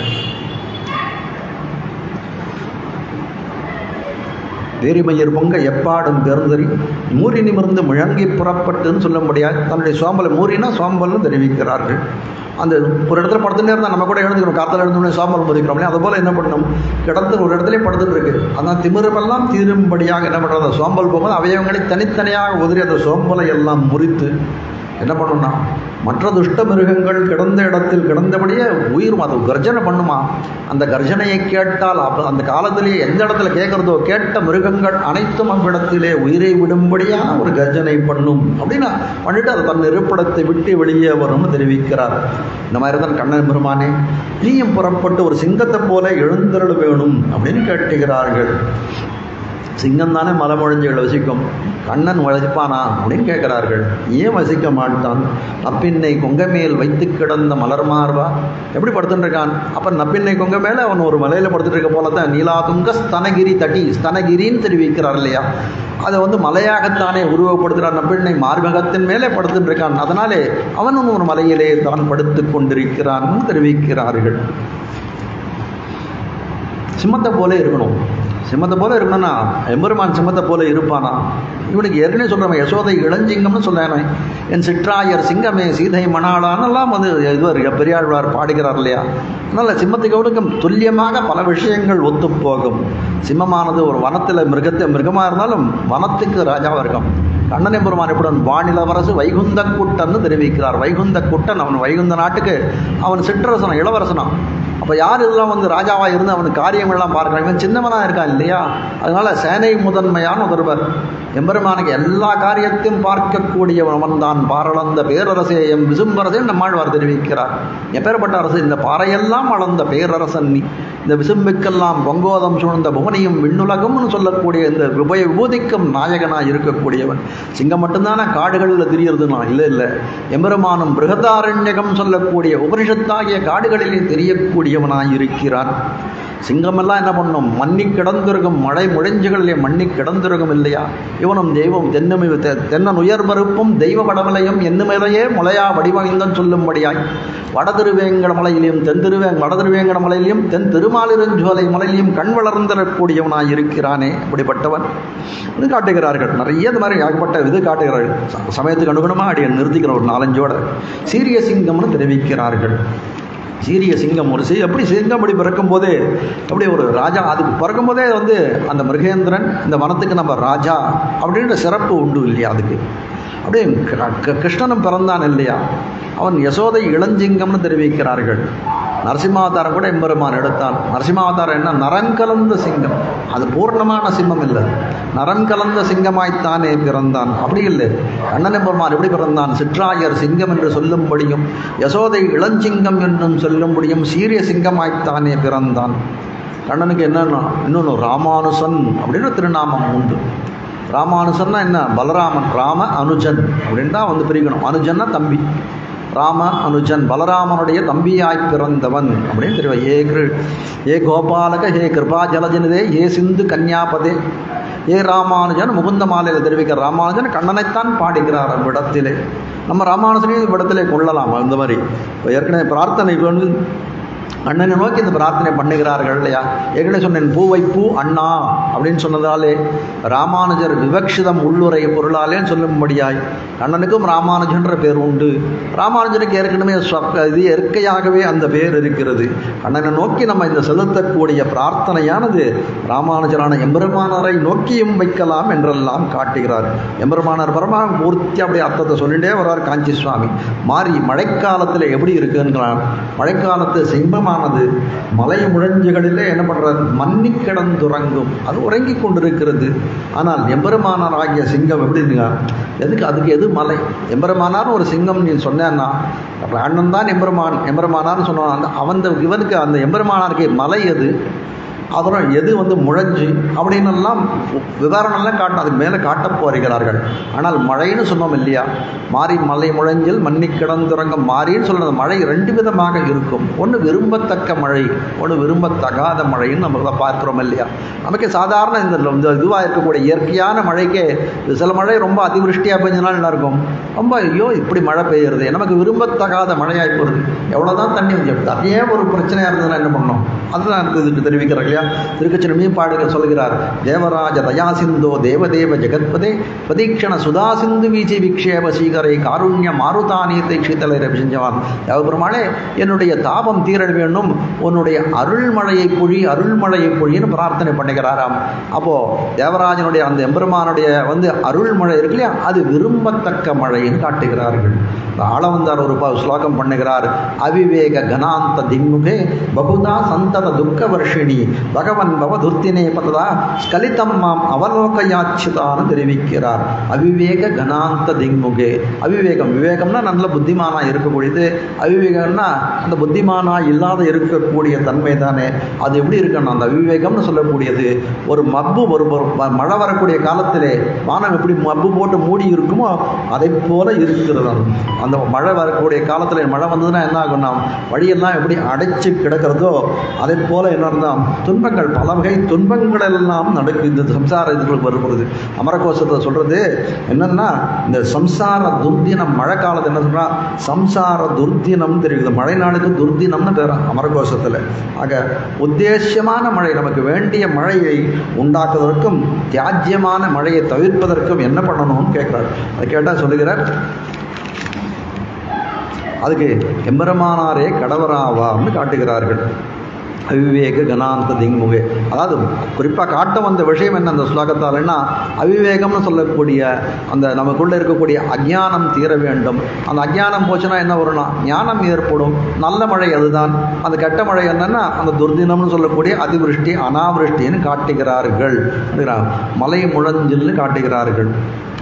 வேரிமையர் பொங்க எப்பாடும் பெருந்தறி மூறி நிமிர்ந்து முழங்கி புறப்பட்டுன்னு சொல்ல முடியாது தன்னுடைய சோம்பலை மூறினா சோம்பல்னு தெரிவிக்கிறார்கள் அந்த ஒரு இடத்துல படுத்துட்டே இருந்தால் நம்ம கூட எழுந்துக்கணும் காத்தால எழுந்தோடனே சோம்பல் மதிக்கிறோம் இல்லையா அதுபோல் என்ன பண்ணணும் கிடந்து ஒரு இடத்துல படுத்துட்டு இருக்கு அந்த திமிரமெல்லாம் தீரும்படியாக என்ன பண்ணுறது அந்த சோம்பல் போகும்போது அவயவங்களை தனித்தனியாக உதறி அந்த சோம்பலை எல்லாம் முறித்து என்ன பண்ணும்னா மற்ற துஷ்ட மிருகங்கள் கிடந்த இடத்தில் கிடந்தபடியே உயிர் அது கர்ஜனை பண்ணுமா அந்த கர்ஜனையை கேட்டால் அப்ப அந்த காலத்திலேயே எந்த இடத்துல கேட்குறதோ கேட்ட மிருகங்கள் அனைத்தும் அவ்விடத்திலே உயிரை விடும்படியான ஒரு கர்ஜனை பண்ணும் அப்படின்னா பண்ணிட்டு அது தன் இருப்பிடத்தை விட்டு வெளியே வரும்னு தெரிவிக்கிறார் இந்த மாதிரி தான் கண்ணன் பெருமானே நீயும் புறப்பட்டு ஒரு சிங்கத்தை போல எழுந்தருள் வேணும் அப்படின்னு கேட்டுகிறார்கள் சிங்கம் தானே மலமொழிஞ்சுகளை வசிக்கும் கண்ணன் வசிப்பானா அப்படின்னு கேட்கிறார்கள் ஏன் வசிக்க மாட்டான் நப்பின்னை கொங்க மேல் வைத்து கிடந்த மலர் மார்பா எப்படி படுத்துட்டு இருக்கான் அப்ப நப்பின்னை கொங்க மேல அவன் ஒரு மலையில படுத்துட்டு இருக்க போல தான் நீலாதுங்க ஸ்தனகிரி தட்டி ஸ்தனகிரின்னு தெரிவிக்கிறார் இல்லையா அதை வந்து மலையாகத்தானே உருவப்படுத்துகிறார் நப்பின்னை மார்பகத்தின் மேலே படுத்துட்டு இருக்கான் அதனாலே அவனும் ஒரு மலையிலே தான் படுத்து கொண்டிருக்கிறான் தெரிவிக்கிறார்கள் சிம்மத்தை போல இருக்கணும் சிம்மத்தை போல இருக்கணும்னா எம்பெருமான் சிம்மத்தை போல இருப்பானா இவனுக்கு ஏற்கனவே சொல்கிறவன் யசோதை இளஞ்சிங்கம்னு சொல்லேன் என் சிற்றாயர் சிங்கமே சீதை மணாளான்னெல்லாம் வந்து இதுவர் பெரியாழ்வார் பாடுகிறார் இல்லையா அதனால் சிம்மத்துக்கு அவனுக்கும் துல்லியமாக பல விஷயங்கள் ஒத்து போகும் சிம்மமானது ஒரு வனத்தில் மிருகத்தை மிருகமாக இருந்தாலும் வனத்துக்கு ராஜாவாக இருக்கும் கண்ணனை பெருமான் எப்படி வானிலவரசு வைகுந்த குட்டன்னு தெரிவிக்கிறார் வைகுந்த குட்டன் அவன் வைகுந்த நாட்டுக்கு அவன் சிற்றரசனம் இளவரசனாம் அப்போ யார் இதெல்லாம் வந்து ராஜாவாக இருந்து அவனுக்கு காரியங்கள்லாம் பார்க்குறாங்க இவன் சின்னவனாக இருக்கான் இல்லையா அதனால சேனை முதன்மையான ஒருவர் எம்பெருமானுக்கு எல்லா காரியத்தையும் பார்க்கக்கூடியவன் தான் பாரளந்த பேரரசே எம் விசும்பரசே நம்மாழ்வார் தெரிவிக்கிறார் எப்பேற்பட்ட அரசு இந்த பாறையெல்லாம் அளந்த பேரரசன் நீ இந்த விசும்புக்கெல்லாம் பொங்கோதம் சூழ்ந்த புவனியும் விண்ணுலகம்னு சொல்லக்கூடிய இந்த உபய விபூதிக்கும் நாயகனாக இருக்கக்கூடியவன் சிங்கம் மட்டும்தானே காடுகளில் தெரியறதுனா இல்லை இல்லை எம்பெருமானும் பிருகதாரண்யகம் சொல்லக்கூடிய உபனிஷத்தாகிய காடுகளிலே தெரியக்கூடியவனாய் இருக்கிறான் சிங்கமெல்லாம் என்ன பண்ணும் மண்ணி கிடந்திருக்கும் மழை முழைஞ்சுகளிலே மண்ணி கிடந்திருக்கும் இல்லையா இவனும் தெய்வம் தென்னுமை தெ- தென்னன் உயர் மறுப்பும் தெய்வ வடமலையும் என்னுமையிலேயே முளையா வடிவமைந்தன் சொல்லும்படியாய் வடதிருவேங்கட மலையிலும் தென் திருவே வடதிருவேங்கட மலையிலும் தென் திருமாலிருஞ்சோலை மலையிலும் கண் வளர்ந்திடக்கூடியவனாய் இருக்கிறானே அப்படிப்பட்டவன் இது காட்டுகிறார்கள் நிறைய இந்த மாதிரி ஏகப்பட்ட இது காட்டுகிறார்கள் ச- சமயத்துக்கு அனுகுணமாக அடியை நிறுத்திக்கிற ஒரு நாலஞ்சோட சீரிய சிங்கம்னு தெரிவிக்கிறார்கள் சீரிய சிங்கம் ஒரு சி எப்படி சிங்கம் அப்படி பிறக்கும் போதே அப்படி ஒரு ராஜா அதுக்கு பிறக்கும் போதே வந்து அந்த மிருகேந்திரன் இந்த வனத்துக்கு நம்ம ராஜா அப்படின்ற சிறப்பு உண்டு இல்லையா அதுக்கு அப்படியே க- க- கிருஷ்ணனும் பிறந்தான் இல்லையா அவன் யசோதை இளஞ்சிங்கம்னு தெரிவிக்கிறார்கள் நரசிம்மாவதாரம் கூட எம்பெருமான் எடுத்தான் நரசிம்மாவதாரம் என்ன நரம் கலந்த சிங்கம் அது பூர்ணமான சிம்மம் இல்லை நரம் கலந்த சிங்கமாய்த்தானே பிறந்தான் அப்படி இல்லை கண்ணன் எம்பெருமான் எப்படி பிறந்தான் சிற்றாயர் சிங்கம் என்று சொல்லும்படியும் யசோதை இளஞ்சிங்கம் என்னும் சொல்லும்படியும் சீரிய சிங்கமாய்த்தானே பிறந்தான் கண்ணனுக்கு என்னன்னா இன்னொன்று ராமானுசன் அப்படின்னு திருநாமம் உண்டு ராமானுசன்னா என்ன பலராமன் ராம அனுஜன் அப்படின்னு தான் வந்து பிரிக்கணும் அனுஜன்னா தம்பி ராம அனுஜன் பலராமனுடைய தம்பியாய் பிறந்தவன் அப்படின்னு தெரியும் ஏ கிரு ஏ கோபாலக ஹே கிருபா ஜலஜனதே ஏ சிந்து கன்யாபதே ஏ ராமானுஜன் முகுந்த மாலையில் தெரிவிக்கிற ராமானுஜன் கண்ணனைத்தான் பாடுகிறார் அவ்விடத்திலே நம்ம ராமானுஜனையும் இவ்விடத்திலே கொள்ளலாம் இந்த மாதிரி இப்போ ஏற்கனவே பிரார்த்தனை வந்து அண்ணனை நோக்கி இந்த பிரார்த்தனை பண்ணுகிறார்கள் இல்லையா ஏற்கனவே சொன்னேன் பூவை பூ அண்ணா அப்படின்னு சொன்னதாலே ராமானுஜர் விவக்ஷிதம் உள்ளுரை பொருளாலே சொல்லும்படியாய் அண்ணனுக்கும் ராமானுஜன்ற பேர் உண்டு ராமானுஜனுக்கு ஏற்கனவே ஸ்வ- இது இயற்கையாகவே அந்த பேர் இருக்கிறது அண்ணனை நோக்கி நம்ம இந்த செலுத்தக்கூடிய பிரார்த்தனையானது ராமானுஜரான எம்பெருமானாரை நோக்கியும் வைக்கலாம் என்றெல்லாம் காட்டுகிறார் எம்பெருமானார் பரமாக பூர்த்தி அப்படியே அர்த்தத்தை சொல்லிட்டே வர்றார் காஞ்சி சுவாமி மாறி மழைக்காலத்தில் எப்படி இருக்குன்றான் மழைக்காலத்து சிம்பமானது மலை முழஞ்சுகளிலே என்ன பண்றார் மன்னி கிடந்துறங்கும் அது உறங்கி கொண்டிருக்கிறது ஆனால் எம்பெருமானார் ஆகிய சிங்கம் எப்படி இருக்குங்க எதுக்கு அதுக்கு எது மலை எம்பெருமானார் ஒரு சிங்கம் நீ சொன்னேன்னா அப்புறம் அண்ணன் தான் எம்பெருமான் எம்பெருமானார்னு சொன்னான் அந்த அவன் இவனுக்கு அந்த எம்பெருமானாருக்கு மலை எது அப்புறம் எது வந்து முழஞ்சு அப்படின்னு எல்லாம் விவரணம்லாம் காட்ட அதுக்கு மேலே காட்டப் போகிறார்கள் ஆனால் மழைன்னு சொன்னோம் இல்லையா மாறி மலை முழஞ்சில் மன்னி கிடந்துறங்கம் மாறின்னு சொல்றது மழை ரெண்டு விதமாக இருக்கும் ஒன்று விரும்பத்தக்க மழை ஒன்று விரும்பத்தகாத மழைன்னு நம்ம தான் பார்க்குறோம் இல்லையா நமக்கு சாதாரண இந்த இந்த இதுவாக இருக்கக்கூடிய இயற்கையான மழைக்கே இது சில மழை ரொம்ப அதிவிருஷ்டியாக பெஞ்சனால என்ன இருக்கும் ரொம்ப ஐயோ இப்படி மழை பெய்யுறது நமக்கு விரும்பத்தகாத மழையாகி போகிறது எவ்வளோதான் தண்ணி வந்து அதே ஒரு பிரச்சனையாக இருந்ததுன்னா என்ன பண்ணோம் அதுதான் எனக்கு இதுக்கு தெரிவிக்கிறார் இல்லையா திருக்கச்சிரமையும் பாடுக சொல்கிறார் தேவராஜ தயாசிந்தோ தேவதேவ ஜெகத்பதே பிரதீக்ஷண சுதா சிந்து வீச்சி விக்ஷேப சீகரை காருண்ய மாருதானியத்தை க்ஷித்தலை செஞ்சவான் தேவபெருமானே என்னுடைய தாபம் தீர வேண்டும் உன்னுடைய அருள்மழையை பொழி அருள்மழையை பொழின்னு பிரார்த்தனை பண்ணுகிறாராம் அப்போ தேவராஜனுடைய அந்த எம்பெருமானுடைய வந்து அருள்மழை இருக்கு இல்லையா அது விரும்பத்தக்க மழைன்னு காட்டுகிறார்கள் ஆளவந்தார் ஒரு ப- ஸ்லோகம் பண்ணுகிறார் அவிவேக கனாந்த திம்முகே பகுதா சந்தத துக்க வர்ஷிணி பகவன் பவதுர்த்தினே பததா ஸ்கலிதம் மாம் அவலோகயாச்சிதான்னு தெரிவிக்கிறார் அவிவேக கனாந்த திங்முகே அவிவேகம் விவேகம்னா நல்ல புத்திமானா இருக்கக்கூடியது அவிவேகம்னா அந்த புத்திமானா இல்லாத இருக்கக்கூடிய தன்மை தானே அது எப்படி இருக்கணும் அந்த அவிவேகம்னு சொல்லக்கூடியது ஒரு மப்பு ஒரு ஒரு ம- மழை வரக்கூடிய காலத்திலே வானம் எப்படி மப்பு போட்டு மூடி இருக்குமோ அதை போல இருக்கிறது அது. அந்த மழை வரக்கூடிய காலத்தில் மழை வந்ததுன்னா என்ன ஆகும்னா வழியெல்லாம் எப்படி அடைச்சு கிடக்கிறதோ அதை போல என்ன இருந்தால் துன்பங்கள் பல வகை துன்பங்கள் எல்லாம் நடக்கு இந்த சம்சார இதுகளுக்கு வருகிறது அமரகோசத்தை சொல்றது என்னன்னா இந்த சம்சார துர்தினம் மழை காலத்து என்ன சொல்றா சம்சார துர்தினம் தெரியுது மழை நாளுக்கு துர்தினம்னு பேர் அமரகோசத்தில் ஆக உத்தேசியமான மழை நமக்கு வேண்டிய மழையை உண்டாக்குவதற்கும் தியாஜ்யமான மழையை தவிர்ப்பதற்கும் என்ன பண்ணணும்னு கேட்குறாரு அதை கேட்டால் சொல்லுகிறார் அதுக்கு எம்பெருமானாரே கடவராவான்னு காட்டுகிறார்கள் அவிவேக கனாந்த திங்முகே அதாவது குறிப்பாக காட்ட வந்த விஷயம் என்ன அந்த ஸ்லோகத்தால்னா அவிவேகம்னு சொல்லக்கூடிய அந்த நமக்குள்ளே இருக்கக்கூடிய அஜ்ஞானம் தீர வேண்டும் அந்த அஜ்ஞானம் போச்சுன்னா என்ன வரும்னா ஞானம் ஏற்படும் நல்ல மழை அதுதான் அந்த கெட்ட மழை என்னன்னா அந்த துர்தினம்னு சொல்லக்கூடிய அதிவிருஷ்டி அனாவிருஷ்டின்னு காட்டுகிறார்கள் அப்படிங்கிறாங்க. மலை முழஞ்சில்னு காட்டுகிறார்கள்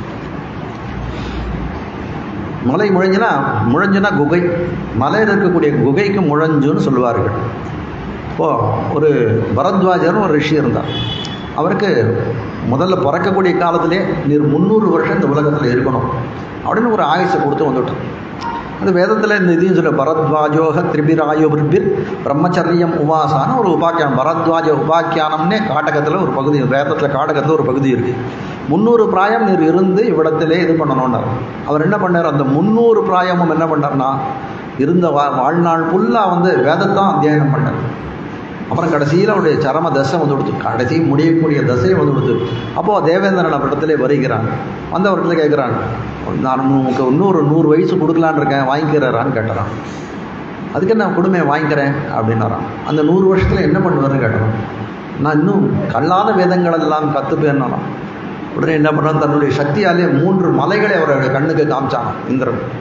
மலை முழஞ்சுனா முழஞ்சுனா குகை மலையில் இருக்கக்கூடிய குகைக்கு முழஞ்சுன்னு சொல்லுவார்கள் இப்போ ஒரு பரத்வாஜர்னு ஒரு ரிஷி இருந்தார் அவருக்கு முதல்ல பிறக்கக்கூடிய காலத்திலே நீர் முந்நூறு வருஷம் இந்த உலகத்தில் இருக்கணும் அப்படின்னு ஒரு ஆயுசை கொடுத்து வந்துட்டார் அது வேதத்தில் இந்த இதையும் சொல்ல பரத்வாஜோக திரிபிராயுபிர் பிரம்மச்சரியம் உவாசான ஒரு உபாக்கியானம் பரத்வாஜ உபாக்கியானம்னே காட்டகத்தில் ஒரு பகுதி வேதத்தில் காடகத்தில் ஒரு பகுதி இருக்குது முந்நூறு பிராயம் நீர் இருந்து இவ்விடத்திலே இது பண்ணணும்னார் அவர் என்ன பண்ணார் அந்த முந்நூறு பிராயமும் என்ன பண்ணார்னா இருந்த வா வாழ்நாள் ஃபுல்லாக வந்து வேதத்தான் அத்தியாயனம் பண்ணார் அப்புறம் கடைசியில் அவருடைய சரம தசை வந்து கொடுத்து கடைசி முடியக்கூடிய தசையை வந்து கொடுத்து அப்போது தேவேந்திரன் அவரிடத்திலே வருகிறான் வந்து அவர்கிட்ட கேட்குறான் நான் உனக்கு இன்னொரு நூறு வயசு கொடுக்கலான்னு இருக்கேன் வாங்கிக்கிறாரான்னு கேட்டுறான் அதுக்கு நான் கொடுமையை வாங்கிக்கிறேன் அப்படின்னாரான் அந்த நூறு வருஷத்தில் என்ன பண்ணுவார்னு கேட்டான் நான் இன்னும் கல்லாத வேதங்கள் எல்லாம் கற்றுப்பேன்னாரான் உடனே என்ன பண்ணான் தன்னுடைய சக்தியாலே மூன்று மலைகளை அவருடைய கண்ணுக்கு காமிச்சான் இந்திரன்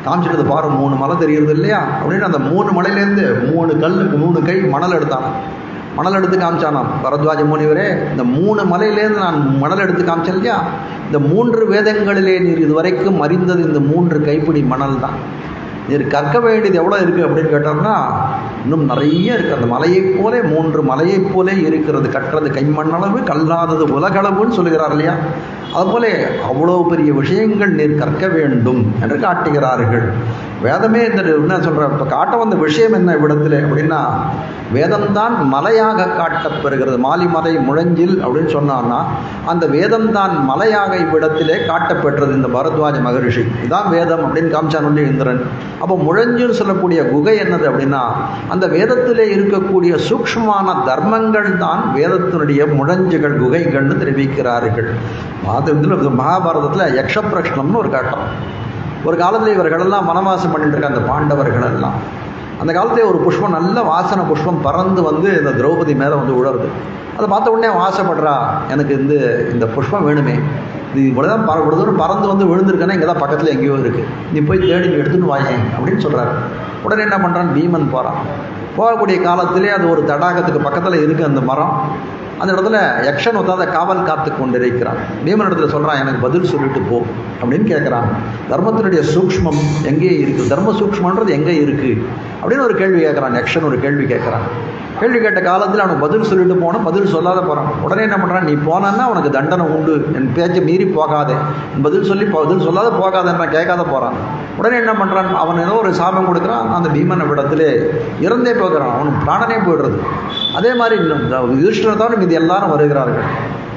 காமிச்சிட்டு பாரு மூணு மலை தெரியுது இல்லையா அப்படின்னு அந்த மூணு மலையிலேருந்து மூணு கல் மூணு கை மணல் எடுத்தான் மணல் எடுத்து காமிச்சானாம் பரத்வாஜ முனிவரே இந்த மூணு மலையிலேருந்து நான் மணல் எடுத்து காமிச்சேன் இல்லையா இந்த மூன்று வேதங்களிலே நீர் இதுவரைக்கும் அறிந்தது இந்த மூன்று கைப்பிடி மணல் தான் நீர் கற்க வேண்டியது எவ்வளோ இருக்குது அப்படின்னு கேட்டோம்னா இன்னும் நிறைய இருக்குது அந்த மலையைப் போலே மூன்று மலையைப் போலே இருக்கிறது கற்றது கைமண்ணளவு கல்லாதது உலகளவுன்னு சொல்லுகிறார் இல்லையா அதுபோல அவ்வளோ பெரிய விஷயங்கள் நீர் கற்க வேண்டும் என்று காட்டுகிறார்கள் வேதமே இந்த என்ன சொல்கிற இப்போ காட்ட வந்த விஷயம் என்ன இவ்விடத்தில் அப்படின்னா வேதம்தான் மலையாக காட்டப்பெறுகிறது மாலிமலை முழஞ்சில் அப்படின்னு சொன்னான்னா அந்த வேதம்தான் மலையாக இவ்விடத்திலே காட்டப்பெற்றது இந்த பரத்வாஜ மகரிஷி இதான் வேதம் அப்படின்னு காமிச்சான் ஒன்றி இந்திரன் அப்போ முழஞ்சில் சொல்லக்கூடிய குகை என்னது அப்படின்னா அந்த வேதத்திலே இருக்கக்கூடிய சூக்ஷ்மமான தர்மங்கள் தான் வேதத்தினுடைய முழஞ்சுகள் குகைகள்னு தெரிவிக்கிறார்கள் அது இதில் மகாபாரதத்தில் யக்ஷபிரஷ்னம்னு ஒரு கட்டம் ஒரு காலத்தில் இவர்களெல்லாம் வனவாசம் பண்ணிட்டு இருக்க அந்த பாண்டவர்கள் எல்லாம் அந்த காலத்தில் ஒரு புஷ்பம் நல்ல வாசனை புஷ்பம் பறந்து வந்து இந்த திரௌபதி மேலே வந்து உழருது அதை பார்த்த உடனே அவன் ஆசைப்படுறா எனக்கு இந்த இந்த புஷ்பம் வேணுமே இது இவ்வளோதான் பற இவ்வளோ தூரம் பறந்து வந்து விழுந்திருக்கேன்னா இங்கே தான் பக்கத்தில் எங்கேயோ இருக்குது நீ போய் தேடி நீ எடுத்துன்னு வாயேன் அப்படின்னு சொல்கிறாரு உடனே என்ன பண்ணுறான் பீமன் போகிறான் போகக்கூடிய காலத்திலே அது ஒரு தடாகத்துக்கு பக்கத்தில் இருக்குது அந்த மரம் அந்த இடத்துல யக்ஷன் ஒத்தாத காவல் காத்து கொண்டிருக்கிறான் பீமன் இடத்துல சொல்கிறான் எனக்கு பதில் சொல்லிட்டு போ அப்படின்னு கேட்குறான் தர்மத்தினுடைய சூக்ஷ்மம் எங்கே இருக்குது தர்ம சூக்ஷ்மன்றது எங்கே இருக்குது அப்படின்னு ஒரு கேள்வி கேட்குறான் யக்ஷன் ஒரு கேள்வி கேட்குறான் கேள்வி கேட்ட காலத்தில் அவனுக்கு பதில் சொல்லிட்டு போனால் பதில் சொல்லாத போகிறான் உடனே என்ன பண்ணுறான் நீ போனான்னா உனக்கு தண்டனை உண்டு என் பேச்சை மீறி போகாதே பதில் சொல்லி பதில் சொல்லாத போகாதேன்னா கேட்காத போகிறான் உடனே என்ன பண்ணுறான் அவன் ஏதோ ஒரு சாபம் கொடுக்குறான் அந்த பீமன் விடத்திலே இறந்தே போகிறான் அவனுக்கு பிராணனே போயிடுறது அதே மாதிரி யுதிஷ்டனை தவிர மீது எல்லாரும் வருகிறார்கள்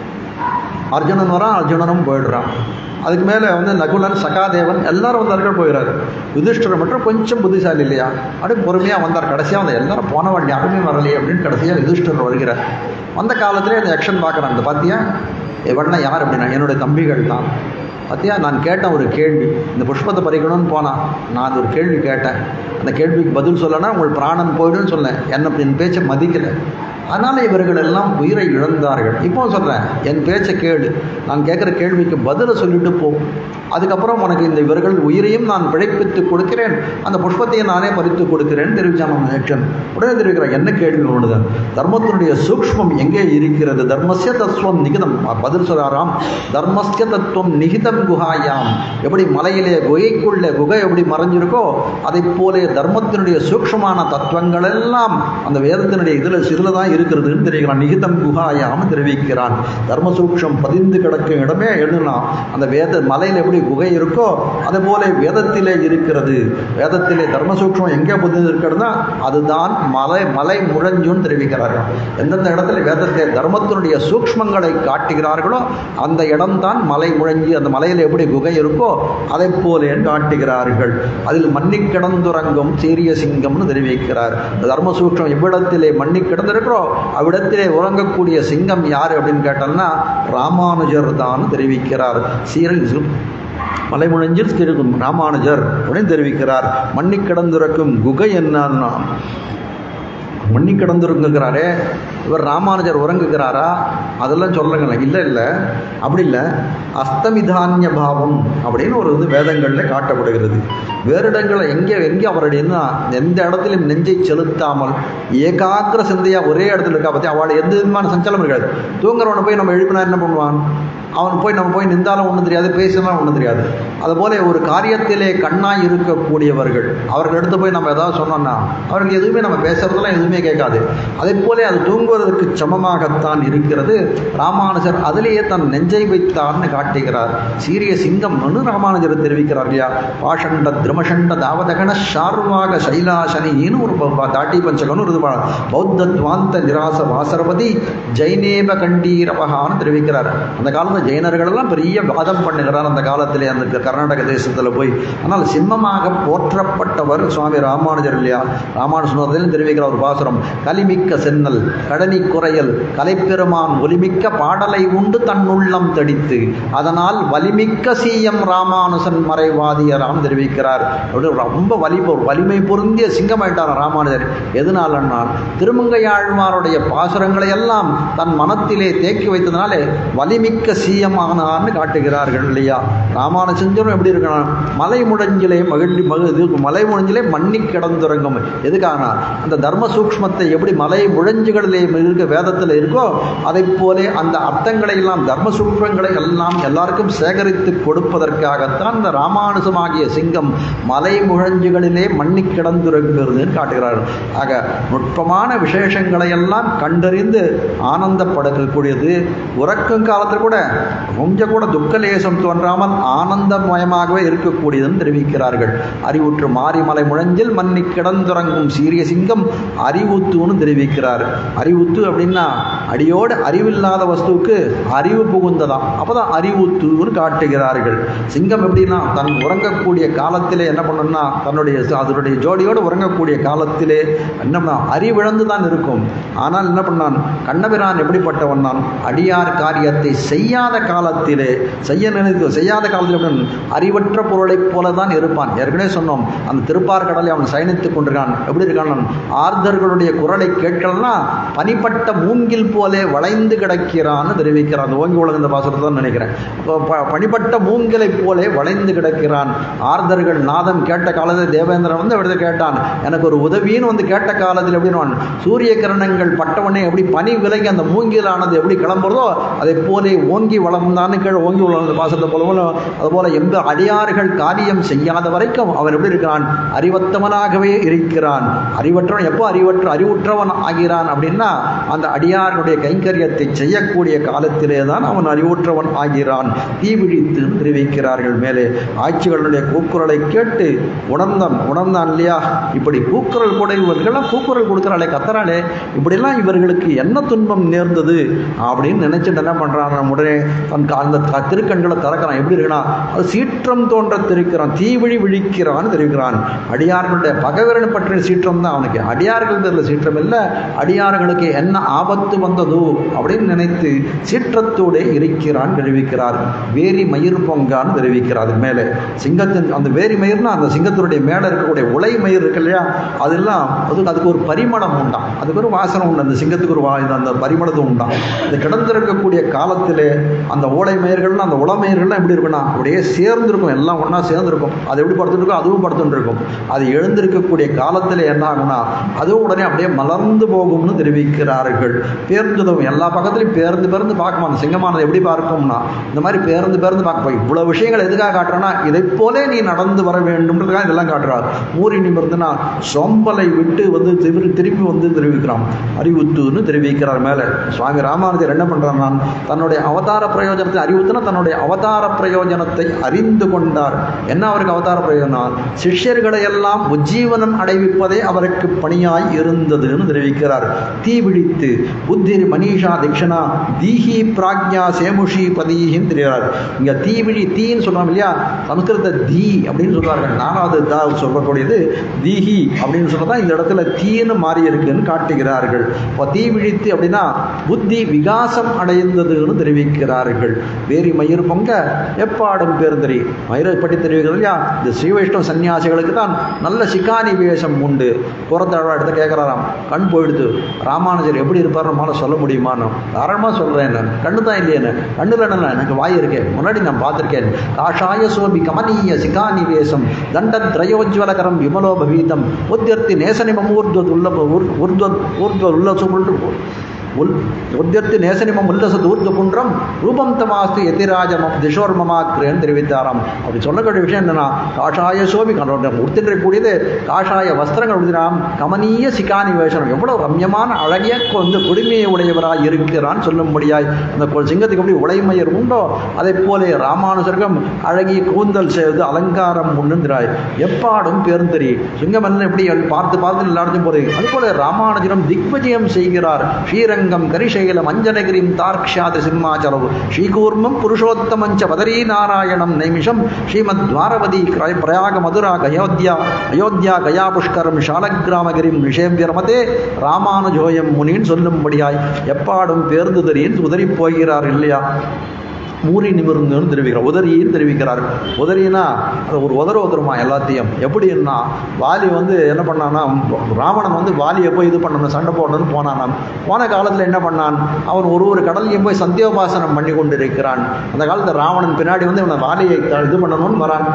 அர்ஜுனன் வரான் அர்ஜுனனும் போயிடுறான் அதுக்கு மேலே வந்து நகுலன் சகாதேவன் எல்லாரும் வந்தார்கள் போயிடுறாரு யுதிஷ்டர் மட்டும் கொஞ்சம் புத்திசாலி இல்லையா அப்படியே பொறுமையாக வந்தார் கடைசியாக வந்து எல்லாரும் போன வண்டி யாருமே வரலையே அப்படின்னு கடைசியாக யுதிஷ்டர் வருகிறார் வந்த காலத்திலே அந்த ஆக்ஷன் பார்க்குறான் அந்த பார்த்தியா இவன்னா யார் அப்படின்னா என்னுடைய தம்பிகள் தான் பார்த்தியா நான் கேட்டேன் ஒரு கேள்வி இந்த புஷ்பத்தை பறிக்கணும்னு போனான் நான் அது ஒரு கேள்வி கேட்டேன் அந்த கேள்விக்கு பதில் சொல்லனா உங்கள் பிராணன் போயிடுன்னு சொன்னேன் என்ன என் பேச்சை மதிக்கலை அதனால் இவர்கள் எல்லாம் உயிரை இழந்தார்கள் இப்போ சொல்கிறேன் என் பேச்சை கேளு நான் கேட்குற கேள்விக்கு பதிலை சொல்லிட்டு போ அதுக்கப்புறம் உனக்கு இந்த இவர்கள் உயிரையும் நான் பிழைப்பித்து கொடுக்கிறேன் அந்த புஷ்பத்தையும் நானே பறித்து கொடுக்கிறேன் தெரிவித்தான் நம்ம நேற்றன் உடனே தெரிவிக்கிறான் என்ன கேள்வி ஒன்றுதான் தர்மத்தினுடைய சூக்ஷ்மம் எங்கே இருக்கிறது தர்மசிய தத்துவம் நிகிதம் பதில் சொல்றாராம் தர்மஸ்ய தத்துவம் நிகிதம் குஹாயாம் எப்படி மலையிலே குகைக்குள்ளே குகை எப்படி மறைஞ்சிருக்கோ அதை போலே தர்மத்தினுடைய சூக்ஷ்மமான தத்துவங்கள் எல்லாம் அந்த வேதத்தினுடைய இதில் சிறில் தான் இருக்கிறதுன்னு தெரிவிக்கிறான் நிகிதம் குஹாயாம் தெரிவிக்கிறான் தர்ம சூக்ஷம் பதிந்து கிடக்கும் இடமே எழுதலாம் அந்த வேத மலையில் எப்படி குகை இருக்கோ அது போல வேதத்திலே இருக்கிறது வேதத்திலே தர்ம சூக்ஷம் எங்கே பதிந்து இருக்கிறதுனா அதுதான் மலை மலை முழஞ்சுன்னு தெரிவிக்கிறார்கள் எந்தெந்த இடத்துல வேதத்தை தர்மத்தினுடைய சூக்ஷ்மங்களை காட்டுகிறார்களோ அந்த இடம்தான் மலை முழங்கி அந்த மலையில் எப்படி குகை இருக்கோ அதை போலே காட்டுகிறார்கள் அதில் மன்னி கிடந்துறங்கும் சீரிய சிங்கம்னு தெரிவிக்கிறார் தர்ம சூக்ஷம் எவ்விடத்திலே மன்னி கிடந்திருக்கிறோ அவ்விடத்திலே உறங்கக்கூடிய சிங்கம் யார் அப்படின்னு கேட்டோம்னா ராமானுஜர் தான் தெரிவிக்கிறார் சீரல் மலைமுழஞ்சில் இருக்கும் ராமானுஜர் அப்படின்னு தெரிவிக்கிறார் மன்னி கிடந்திருக்கும் குகை என்னன்னா மண்ணி கிடந்துருங்கிறாரே இவர் ராமானுஜர் உறங்குகிறாரா அதெல்லாம் சொல்லுங்கள இல்லை இல்லை அப்படி இல்லை அஸ்தமிதானிய பாவம் அப்படின்னு ஒரு வந்து வேதங்களில் காட்டப்படுகிறது வேறு இடங்களில் எங்கே எங்கே அவருடைய எந்த இடத்திலும் நெஞ்சை செலுத்தாமல் ஏகாக்கிர சிந்தையாக ஒரே இடத்துல இருக்கா பற்றி அவள் எந்த விதமான சஞ்சலம் இருக்காது தூங்குறவனை போய் நம்ம எழுப்பினா என்ன பண்ணுவான் அவன் போய் நம்ம போய் நின்றாலும் ஒன்றும் தெரியாது பேசினாலும் ஒன்றும் தெரியாது அதுபோல ஒரு காரியத்திலே கண்ணாய் இருக்கக்கூடியவர்கள் அவர்கள் எடுத்து போய் நம்ம ஏதாவது சொன்னோம்னா அவர்கள் எதுவுமே நம்ம பேசுறதெல்லாம் எதுவுமே கேட்காது அதே போல அது தூங்குவதற்கு சமமாகத்தான் இருக்கிறது ராமானுஜர் அதிலேயே தன் நெஞ்சை வைத்தார்னு காட்டுகிறார் சீரிய சிங்கம் ஒன்று ராமானுஜர் தெரிவிக்கிறார் இல்லையா பாஷண்ட திருமஷண்ட தாவதகன ஷார்வாக சைலாசனின்னு ஒரு தாட்டி பஞ்சகன்னு ஒரு பௌத்த துவாந்த நிராச வாசரபதி ஜைனேப கண்டீரபகான்னு தெரிவிக்கிறார் அந்த காலத்தில் ஜெயினர்கள் எல்லாம் பெரிய வாதம் பண்ணுகிறார் அந்த காலத்திலே அந்த கர்நாடக தேசத்தில் போய் ஆனால் சிம்மமாக போற்றப்பட்டவர் சுவாமி ராமானுஜர் இல்லையா ராமானுஜன் தெரிவிக்கிற ஒரு பாசுரம் கலிமிக்க சென்னல் கடனி குறையல் கலைப்பெருமான் ஒலிமிக்க பாடலை உண்டு தன்னுள்ளம் தடித்து அதனால் வலிமிக்க சீயம் ராமானுசன் மறைவாதியராம் தெரிவிக்கிறார் அப்படி ரொம்ப வலி வலிமை பொருந்திய சிங்கமாயிட்டார் ராமானுஜர் எதனாலன்னால் திருமங்கையாழ்வாருடைய பாசுரங்களை எல்லாம் தன் மனத்திலே தேக்கி வைத்ததுனாலே வலிமிக்க சீ வசியமானான்னு காட்டுகிறார்கள் இல்லையா ராமானுஜரும் எப்படி இருக்கணும் மலை முழஞ்சிலே மகிழ்ச்சி மகு இது மலை முழஞ்சிலே மண்ணி கிடந்துறங்கும் எதுக்காகனா அந்த தர்ம சூக்ஷ்மத்தை எப்படி மலை முழஞ்சுகளிலே இருக்க வேதத்தில் இருக்கோ அதை போலே அந்த அர்த்தங்களை எல்லாம் தர்ம சூக்ஷ்மங்களை எல்லாம் எல்லாருக்கும் சேகரித்து கொடுப்பதற்காகத்தான் இந்த ராமானுஜமாகிய சிங்கம் மலை முழஞ்சுகளிலே மண்ணி கிடந்துறங்குகிறதுன்னு காட்டுகிறார்கள் ஆக நுட்பமான விசேஷங்களை எல்லாம் கண்டறிந்து ஆனந்தப்படக்கூடியது உறக்கும் காலத்தில் கூட கொஞ்சம் கூட துக்கலேசம் தோன்றாமல் ஆனந்தமயமாகவே இருக்கக்கூடியதுன்னு தெரிவிக்கிறார்கள் அறிவுற்று மாரிமலை முழஞ்சில் மண்ணி கிடந்துறங்கும் சீரிய சிங்கம் அறிவுத்துன்னு தெரிவிக்கிறார் அறிவுத்து அப்படின்னா அடியோடு அறிவில்லாத வஸ்துவுக்கு அறிவு புகுந்ததாம் அப்பதான் அறிவுத்துன்னு காட்டுகிறார்கள் சிங்கம் எப்படின்னா தன் உறங்கக்கூடிய காலத்திலே என்ன பண்ணணும்னா தன்னுடைய அதனுடைய ஜோடியோடு உறங்கக்கூடிய காலத்திலே என்ன பண்ணா அறிவிழந்து தான் இருக்கும் ஆனால் என்ன பண்ணான் கண்ணபிரான் எப்படிப்பட்டவன் நான் அடியார் காரியத்தை செய்யாத காலத்திலே செய்ய நினைத்து செய்யாத காலத்தில் எப்படி அறிவற்ற பொருளைப் போல தான் இருப்பான் ஏற்கனவே சொன்னோம் அந்த திருப்பார்கடலை அவன் சயனித்துக் கொண்டிருக்கான் எப்படி இருக்கான் ஆர்தர்களுடைய குரலை கேட்கலன்னா பனிப்பட்ட மூங்கில் போலே வளைந்து கிடக்கிறான்னு தெரிவிக்கிறான் அந்த ஓங்கி உலக பாசுரத்தை தான் நினைக்கிறேன் அப்போ ப- பனிப்பட்ட மூங்கிலை போலே வளைந்து கிடக்கிறான் ஆர்தர்கள் நாதம் கேட்ட காலத்தில் தேவேந்திரன் வந்து அப்படி கேட்டான் எனக்கு ஒரு உதவின்னு வந்து கேட்ட காலத்தில் எப்படின்னு சூரிய கிரணங்கள் பட்டவனே எப்படி பனி விலகி அந்த மூங்கிலானது எப்படி கிளம்புறதோ அதை போலே ஓங்கி வளர்ந்தான்னு கீழே ஓங்கி உலக பாசத்தை போலவும் அதுபோல எந்த அடியார்கள் காரியம் செய்யாத வரைக்கும் அவன் எப்படி இருக்கிறான் அறிவத்தவனாகவே இருக்கிறான் அறிவற்றவன் எப்போ அறிவற்ற அறிவுற்றவன் ஆகிறான் அப்படின்னா அந்த அடியார்களுடைய கைங்கரியத்தை செய்யக்கூடிய காலத்திலே தான் அவன் அறிவுற்றவன் ஆகிறான் தீவிழித்து தெரிவிக்கிறார்கள் மேலே ஆட்சிகளுடைய கூக்குரலை கேட்டு உணர்ந்தான் உணர்ந்தான் இல்லையா இப்படி கூக்குரல் கூட இவர்கள்லாம் கூக்குரல் கொடுக்குறாளே கத்துறாளே இப்படிலாம் இவர்களுக்கு என்ன துன்பம் நேர்ந்தது அப்படின்னு நினைச்சிட்டு என்ன பண்றான் உடனே தன் கா- அந்த த- திருக்கண்களை திறக்கிறான் எப்படி இருக்கான் அது சீற்றம் தோன்ற தெரிவிக்கிறான் தீவிழி விழிக்கிறான்னு தெரிவிக்கிறான் அடியார்களுடைய பகைவரனை பற்றிய சீற்றம் தான் அவனுக்கு அடியார்கள் பேர்ல சீற்றம் இல்லை அடியார்களுக்கு என்ன ஆபத்து வந்ததோ அப்படின்னு நினைத்து சீற்றத்தோடு இருக்கிறான் தெரிவிக்கிறார் வேரி மயிர் பொங்கான்னு தெரிவிக்கிறார் அது மேலே சிங்கத்தின் அந்த வேரி மயிர்னா அந்த சிங்கத்தினுடைய மேலே இருக்கக்கூடிய உலை மயிர் இருக்கு இல்லையா அதெல்லாம் அதுக்கு அதுக்கு ஒரு பரிமளம் உண்டாம் அதுக்கு ஒரு வாசனை உண்டு அந்த சிங்கத்துக்கு ஒரு வா இது அந்த பரிமளத்து உண்டாம் இந்த கிடந்திருக்கக்கூடிய காலத்திலே அந்த ஓலை மயிர்கள்னா அந்த உளமயிர்கள்லாம் எப்படி இருக்குன்னா அப்படியே சேர்ந்திருக்கும் எல்லாம் ஒன்றா சேர்ந்திருக்கும் அது எப்படி படுத்துட்டு இருக்கோ அதுவும் படுத்துட்டு இருக்கும் அது எழுந்திருக்கக்கூடிய காலத்தில் என்ன ஆகும்னா அதுவும் உடனே அப்படியே மலர்ந்து போகும்னு தெரிவிக்கிறார்கள் பேருந்துதவும் எல்லா பக்கத்துலையும் பேருந்து பேருந்து பார்க்குமா அந்த சிங்கமானது எப்படி பார்க்கும்னா இந்த மாதிரி பேருந்து பேருந்து பார்க்க இவ்வளோ விஷயங்கள் எதுக்காக காட்டுறேன்னா இதை போலே நீ நடந்து வர வேண்டும்ன்றதுக்காக இதெல்லாம் காட்டுறார் மூரி நிமிர்ந்துனா சோம்பலை விட்டு வந்து திரும்பி திரும்பி வந்து தெரிவிக்கிறான் அறிவுத்துன்னு தெரிவிக்கிறார் மேலே சுவாமி ராமானுஜர் என்ன பண்றாருன்னா தன்னுடைய அவதார பிரயோஜனத்தை அறிவுத்துனா தன்னுடைய அவதார பிரயோஜனத்தை அறிந்து கொண்டார் என்ன அவருக்கு அவதார பிரயோஜனம் சிஷ்யர்களை எல்லாம் உஜ்ஜீவனம் அடைவிப்பதே அவருக்கு பணியாய் இருந்ததுன்னு தெரிவிக்கிறார் தீ விழித்து புத்தி மனிஷா தீக்ஷணா தீஹி பிராக்ஞா சேமுஷி பதின்னு தெரிகிறார் இங்க தீவிழி தீன்னு சொல்றோம் இல்லையா சமஸ்கிருத தீ அப்படின்னு சொல்றார்கள் நாலாவது தா சொல்லக்கூடியது தீஹி அப்படின்னு சொல்றதா இந்த இடத்துல தீன்னு மாறி இருக்குன்னு காட்டுகிறார்கள் இப்போ தீ விழித்து அப்படின்னா புத்தி விகாசம் அடைந்ததுன்னு தெரிவிக்கிறார்கள் வேரி மயிர் பொங்க எப்பாடும் பேருந்தறி மயிரை பற்றி தெரிவிக்கிறது இல்லையா இந்த ஸ்ரீ வைஷ்ணவ சன்னியாசிகளுக்கு தான் நல்ல சிக்கானி வேஷம் உண்டு புறத்தழவா எடுத்து கேட்குறாராம் கண் போயிடுது ராமானுஜர் எப்படி இருப்பார் நம்மளால சொல்ல முடியுமான்னு தாராளமாக சொல்கிறேன் நான் கண்ணு தான் இல்லையேன்னு கண்ணுல என்ன எனக்கு வாய் இருக்கேன் முன்னாடி நான் பார்த்துருக்கேன் காஷாய சோபி கமனீய சிகானி வேஷம் தண்ட திரயோஜ்வலகரம் விமலோ பவீதம் உத்தியர்த்தி நேசனிமம் ஊர்துவ உள்ள ஊர்துவ ஊர்துவ உல்லசம் உல் உத்தியர்த்தி நேசனிமம் உல்லச தூர்த்த குன்றம் ரூபம் தமாஸ்து எதிராஜமம் திஷோர்மமாக்கிறேன்னு தெரிவித்தாராம் அப்படி சொல்லக்கூடிய விஷயம் என்னன்னா காஷாய சோபி உடுத்தின்றக்கூடியது காஷாய வஸ்திரங்கள் உடுத்தினாம் கமனீய சிகானி வேஷனம் எவ்வளவு ரம்யமான அழகிய கொஞ்சம் குடிமையை உடையவராய் இருக்கிறான் சொல்லும்படியாய் அந்த கொ- சிங்கத்துக்கு எப்படி உடைமையர் உண்டோ அதை போலே ராமானுஜர்கம் அழகிய கூந்தல் செய்து அலங்காரம் உண்ணுங்கிறாய் எப்பாடும் பேருந்தறி சிங்கம் என்ன எப்படி பார்த்து பார்த்து எல்லாத்தையும் போது அதுபோல ராமானுஜரம் திக்விஜயம் செய்கிறார் ஸ்ரீரங்கம் கரிசைலம் அஞ்சனகிரிம் தார்க்ஷாதி சிம்மாச்சலவு ஸ்ரீகூர்மம் புருஷோத்தமஞ்ச பதரீ நாராயணம் நைமிஷம் ஸ்ரீமத் துவாரவதி கிரய- பிரயாக மதுரா அயோத்தியா அயோத்தியா கயா புஷ்கரம் ஷாலக்கிராமகிரிம் விஷேம்பிய ரமதே ராமானுஜோயம் முனின்னு சொல்லும்படியாய் எப்பாடும் பேருந்து தெரியின் உதறி போகிறார் இல்லையா மூறி நிமிர்ந்துன்னு தெரிவிக்கிறார் உதரின்னு தெரிவிக்கிறார் உதரினா அது ஒரு உதர உதருமா எல்லாத்தையும் எப்படின்னா வாலி வந்து என்ன பண்ணான்னா ராவணன் வந்து வாலியை போய் இது பண்ணணும் சண்டை போடணும்னு போனானாம் போன காலத்தில் என்ன பண்ணான் அவன் ஒரு ஒரு கடல்லையும் போய் சந்தியோபாசனம் பண்ணி கொண்டு இருக்கிறான் அந்த காலத்தில் ராவணன் பின்னாடி வந்து இவனை வாலியை இது பண்ணணும்னு வரான்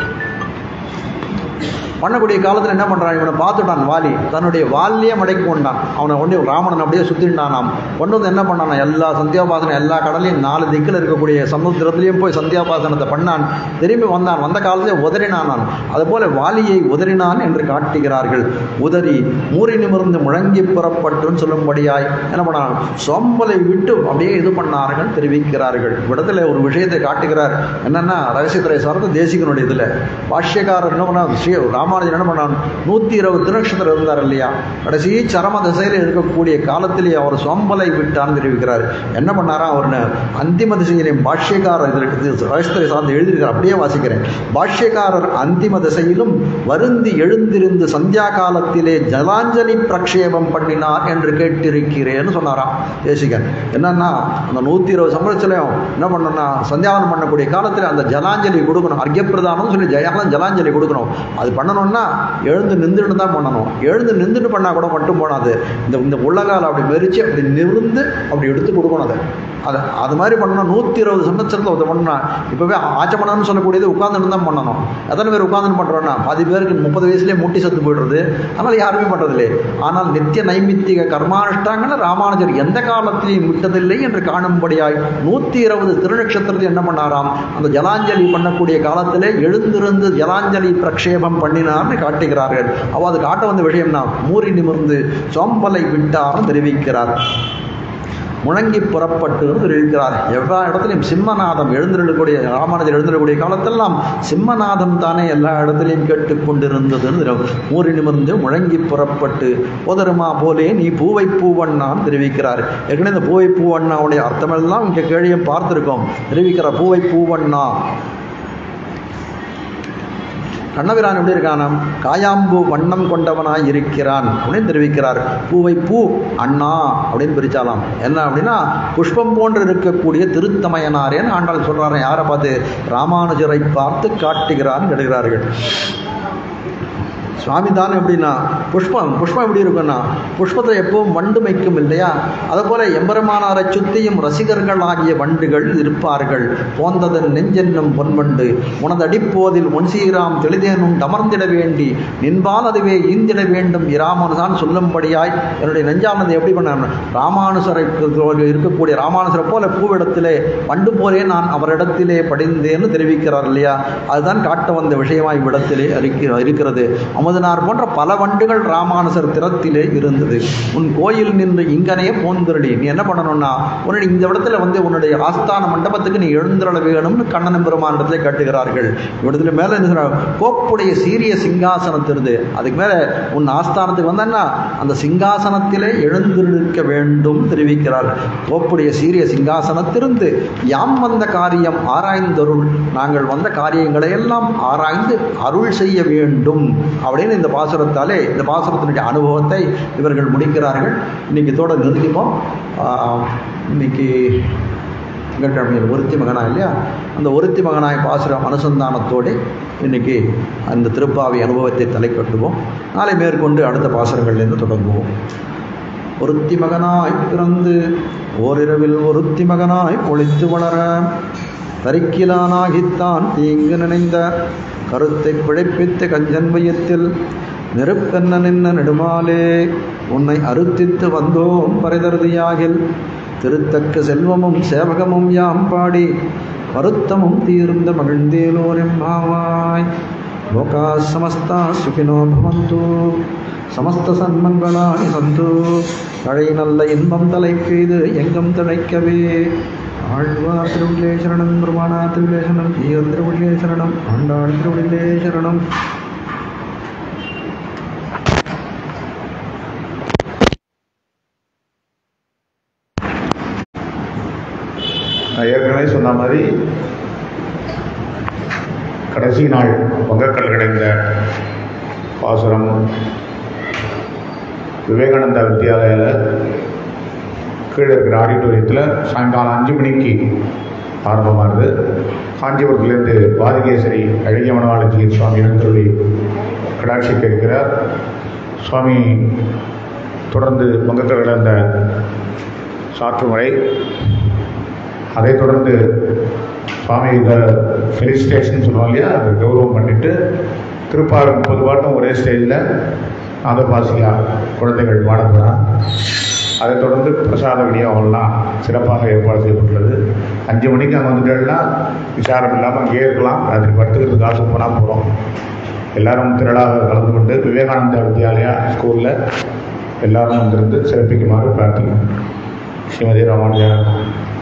பண்ணக்கூடிய காலத்தில் என்ன பண்ணுறான் இவனை பார்த்துட்டான் வாலி தன்னுடைய வாலியே மடக்கி கொண்டான் அவனை கொண்டு ராமணன் அப்படியே சுற்றிட்டானாம் கொண்டு வந்து என்ன பண்ணான் எல்லா சந்தியாபாசனம் எல்லா கடலையும் நாலு திக்கில் இருக்கக்கூடிய சமுத்திரத்திலையும் போய் சந்தியாபாசனத்தை பண்ணான் திரும்பி வந்தான் வந்த காலத்திலே உதறினானான் அதுபோல வாலியை உதறினான் என்று காட்டுகிறார்கள் உதறி மூறி நிமிர்ந்து முழங்கி புறப்பட்டுன்னு சொல்லும்படியாய் என்ன பண்ணான் சோம்பலை விட்டு அப்படியே இது பண்ணார்கள் தெரிவிக்கிறார்கள் விடத்தில் ஒரு விஷயத்தை காட்டுகிறார் என்னன்னா ரகசியத்துறை சார்ந்த தேசிகனுடைய இதில் பாஷ்யக்காரர் என்ன பண்ணார் ஸ்ரீ ராமானுஜன் என்ன பண்ணான் நூற்றி இருபது திருநட்சத்திரம் இருந்தார் இல்லையா கடைசி சரம திசையில் இருக்கக்கூடிய காலத்திலே அவர் சோம்பலை விட்டான்னு தெரிவிக்கிறார் என்ன பண்ணாரா அவர் அந்திம திசையிலையும் பாஷ்யக்காரர் இதில் ரகசியத்துறை சார்ந்து எழுதியிருக்கார் அப்படியே வாசிக்கிறேன் பாஷ்யக்காரர் அந்திம திசையிலும் வருந்தி எழுந்திருந்து சந்தியா காலத்திலே ஜலாஞ்சலி பிரக்ஷேபம் பண்ணினார் என்று கேட்டிருக்கிறேன்னு சொன்னாராம் தேசிகன் என்னன்னா அந்த நூற்றி இருபது சம்பளத்திலையும் என்ன பண்ணணும்னா சந்தியாவனம் பண்ணக்கூடிய காலத்தில் அந்த ஜலாஞ்சலி கொடுக்கணும் அர்க்கியப்பிரதானம் சொல்லி ஜயாலம் ஜலாஞ்சலி கொடுக்கணும் அது பண்ணணும்னா எழுந்து நின்றுட்டு தான் பண்ணணும் எழுந்து நின்றுட்டு பண்ணால் கூட மட்டும் போனாது இந்த இந்த உள்ளகால அப்படி மெரிச்சு அப்படி நிமிர்ந்து அப்படி எடுத்து கொடுக்கணும் அதை அதை அது மாதிரி பண்ணணும் நூற்றி இருபது சம்பத்சரத்தில் அதை பண்ணணும் இப்போவே ஆச்சமனம்னு சொல்லக்கூடியது உட்காந்துட்டு தான் பண்ணணும் எத்தனை பேர் உட்காந்துட்டு பண்ணுறோன்னா பாதி பேருக்கு முப்பது வயசுலேயே முட்டி சத்து போயிடுறது அதனால் யாருமே பண்ணுறதில்லை ஆனால் நித்திய நைமித்திக கர்மானுஷ்டாங்கன்னு ராமானுஜர் எந்த காலத்திலையும் விட்டதில்லை என்று காணும்படியாய் நூற்றி இருபது திருநட்சத்திரத்தில் என்ன பண்ணாராம் அந்த ஜலாஞ்சலி பண்ணக்கூடிய காலத்திலே எழுந்திருந்து ஜலாஞ்சலி பிரக்ஷேபம் பண்ணினார்னு காட்டுகிறார்கள் அவ அது காட்ட வந்த விஷயம்னா மூறி நிமிர்ந்து சோம்பலை விட்டார்னு தெரிவிக்கிறார் முழங்கி புறப்பட்டுன்னு தெரிவிக்கிறார் எல்லா இடத்துலையும் சிம்மநாதம் எழுந்திருக்கக்கூடிய ராமானுஜர் எழுந்திருக்கக்கூடிய காலத்தெல்லாம் சிம்மநாதம் தானே எல்லா இடத்துலையும் கேட்டுக்கொண்டிருந்ததுன்னு ஊறி நிமிர்ந்து முழங்கி புறப்பட்டு போதருமா போலே நீ பூவை பூவண்ணான்னு தெரிவிக்கிறார் ஏற்கனவே இந்த பூவை பூவண்ணாவுடைய அர்த்தமெல்லாம் இங்கே கேள்வியை பார்த்துருக்கோம் தெரிவிக்கிற பூவை பூவண்ணா கண்ணபிரான் எப்படி இருக்கானாம் காயாம்பூ வண்ணம் கொண்டவனாய் இருக்கிறான் அப்படின்னு தெரிவிக்கிறார் பூவை பூ அண்ணா அப்படின்னு பிரிச்சாலாம் என்ன அப்படின்னா புஷ்பம் போன்று இருக்கக்கூடிய திருத்தமயனாரேன்னு ஆண்டாள் சொல்றாரு யாரை பார்த்து ராமானுஜரை பார்த்து காட்டுகிறான்னு எழுகிறார்கள் சுவாமி தான் எப்படின்னா புஷ்பம் புஷ்பம் எப்படி இருக்குன்னா புஷ்பத்தை எப்பவும் வண்டு மைக்கும் இல்லையா அதுபோல எம்பெருமானாரை சுத்தியும் ரசிகர்கள் ஆகிய வண்டுகள் இருப்பார்கள் போந்ததன் நெஞ்சென்னும் பொன்வண்டு உனதடிப்போதில் முன்சீராம் தெளிதேனும் தமர்ந்திட வேண்டி நின்பால் அதுவே ஈந்திட வேண்டும் இராமானுசான் சொல்லும்படியாய் என்னுடைய நெஞ்சானது எப்படி பண்ண ராமானுசரை இருக்கக்கூடிய ராமானுசரை போல பூவிடத்திலே வண்டு போலே நான் அவரிடத்திலே படிந்தேன்னு தெரிவிக்கிறார் இல்லையா அதுதான் காட்ட வந்த விஷயமாய் இவ்விடத்திலே இருக்கிறது அமுதனார் போன்ற பல வண்டுகள் ராமானுசர் திறத்திலே இருந்தது உன் கோயில் நின்று இங்கனே போந்திரடி நீ என்ன பண்ணணும்னா உன்னுடைய இந்த இடத்துல வந்து உன்னுடைய ஆஸ்தான மண்டபத்துக்கு நீ எழுந்திரள வேணும்னு கண்ணன் பெருமானிடத்திலே கட்டுகிறார்கள் இவ்விடத்துல மேலே என்ன கோப்புடைய சீரிய சிங்காசனத்திருந்து அதுக்கு மேலே உன் ஆஸ்தானத்துக்கு வந்தன்னா அந்த சிங்காசனத்திலே எழுந்திருக்க வேண்டும் தெரிவிக்கிறார் கோப்புடைய சீரிய சிங்காசனத்திலிருந்து யாம் வந்த காரியம் ஆராய்ந்தருள் நாங்கள் வந்த காரியங்களை எல்லாம் ஆராய்ந்து அருள் செய்ய வேண்டும் அப்படின்னு இந்த பாசுரத்தாலே இந்த பாசுரத்தினுடைய அனுபவத்தை இவர்கள் முடிக்கிறார்கள் இன்னைக்கு தோட நிறுத்திப்போம் இன்னைக்கு திங்கட்கிழமையில் ஒருத்தி மகனா இல்லையா அந்த ஒருத்தி மகனாய் பாசுரம் அனுசந்தானத்தோடு இன்னைக்கு அந்த திருப்பாவி அனுபவத்தை தலை கட்டுவோம் நாளை மேற்கொண்டு அடுத்த பாசுரங்கள்லேருந்து தொடங்குவோம் ஒருத்தி மகனாய் பிறந்து ஓரிரவில் ஒருத்தி மகனாய் பொழித்து வளர தரிக்கிலானாகித்தான் தீங்கு நினைந்த கருத்தை பிழைப்பித்த கஞ்சன் வயத்தில் நெருப்பென்ன நின்ன நெடுமாலே உன்னை அறுத்தித்து வந்தோம் பரிதருதியாகில் திருத்தக்க செல்வமும் சேவகமும் யாம் பாடி வருத்தமும் தீர்ந்த மகிழ்ந்தேலோரிம் பாவாய் லோகா சமஸ்தா சுகினோ பவந்து சமஸ்த சன்மங்களானி சந்து தழை நல்ல இன்பம் தலைக்கு இது எங்கும் தழைக்கவே ஆழ்வார் திருவிழே சரணம் பெருமானா திருவிழே சரணம் ஈயர் திருவிழே சரணம் ஆண்டாள் திருவிழே சரணம் நான் ஏற்கனவே சொன்ன மாதிரி கடைசி நாள் வங்கக்கல் கிடைந்த பாசுரம் விவேகானந்தா வித்யாலயில் கீழே இருக்கிற ஆடிட்டோரியத்தில் சாயங்காலம் அஞ்சு மணிக்கு ஆரம்பமானது காஞ்சிபுரத்திலிருந்து வாதிகேசரி அழகிய மனவாளஜி சுவாமி எழுந்தருளி கடாட்சிக்க இருக்கிறார் சுவாமி தொடர்ந்து வங்கத்தில் நடந்த சாற்றுமழை அதைத் தொடர்ந்து சுவாமி இதை ஃபெலிசிட்டேஷன் சொல்லுவாங்க இல்லையா அதை கௌரவம் பண்ணிட்டு திருப்பாறு முப்பது பாட்டும் ஒரே ஸ்டேஜில் நாதபாசிகா குழந்தைகள் பாட போகிறான் அதைத் தொடர்ந்து பிரசாத விநியோகம்லாம் சிறப்பாக ஏற்பாடு செய்யப்பட்டுள்ளது அஞ்சு மணிக்கு அங்கே வந்துட்டேன்னா விசாரம் இல்லாமல் அங்கேயே இருக்கலாம் ராத்திரி படுத்துக்கிறதுக்கு காசு போனால் போகிறோம் எல்லாரும் திரளாக கலந்து கொண்டு விவேகானந்தா வித்யாலயா ஸ்கூலில் எல்லாரும் வந்திருந்து சிறப்பிக்குமாறு பிரார்த்திக்கிறோம் ஸ்ரீமதி ராமானுஜா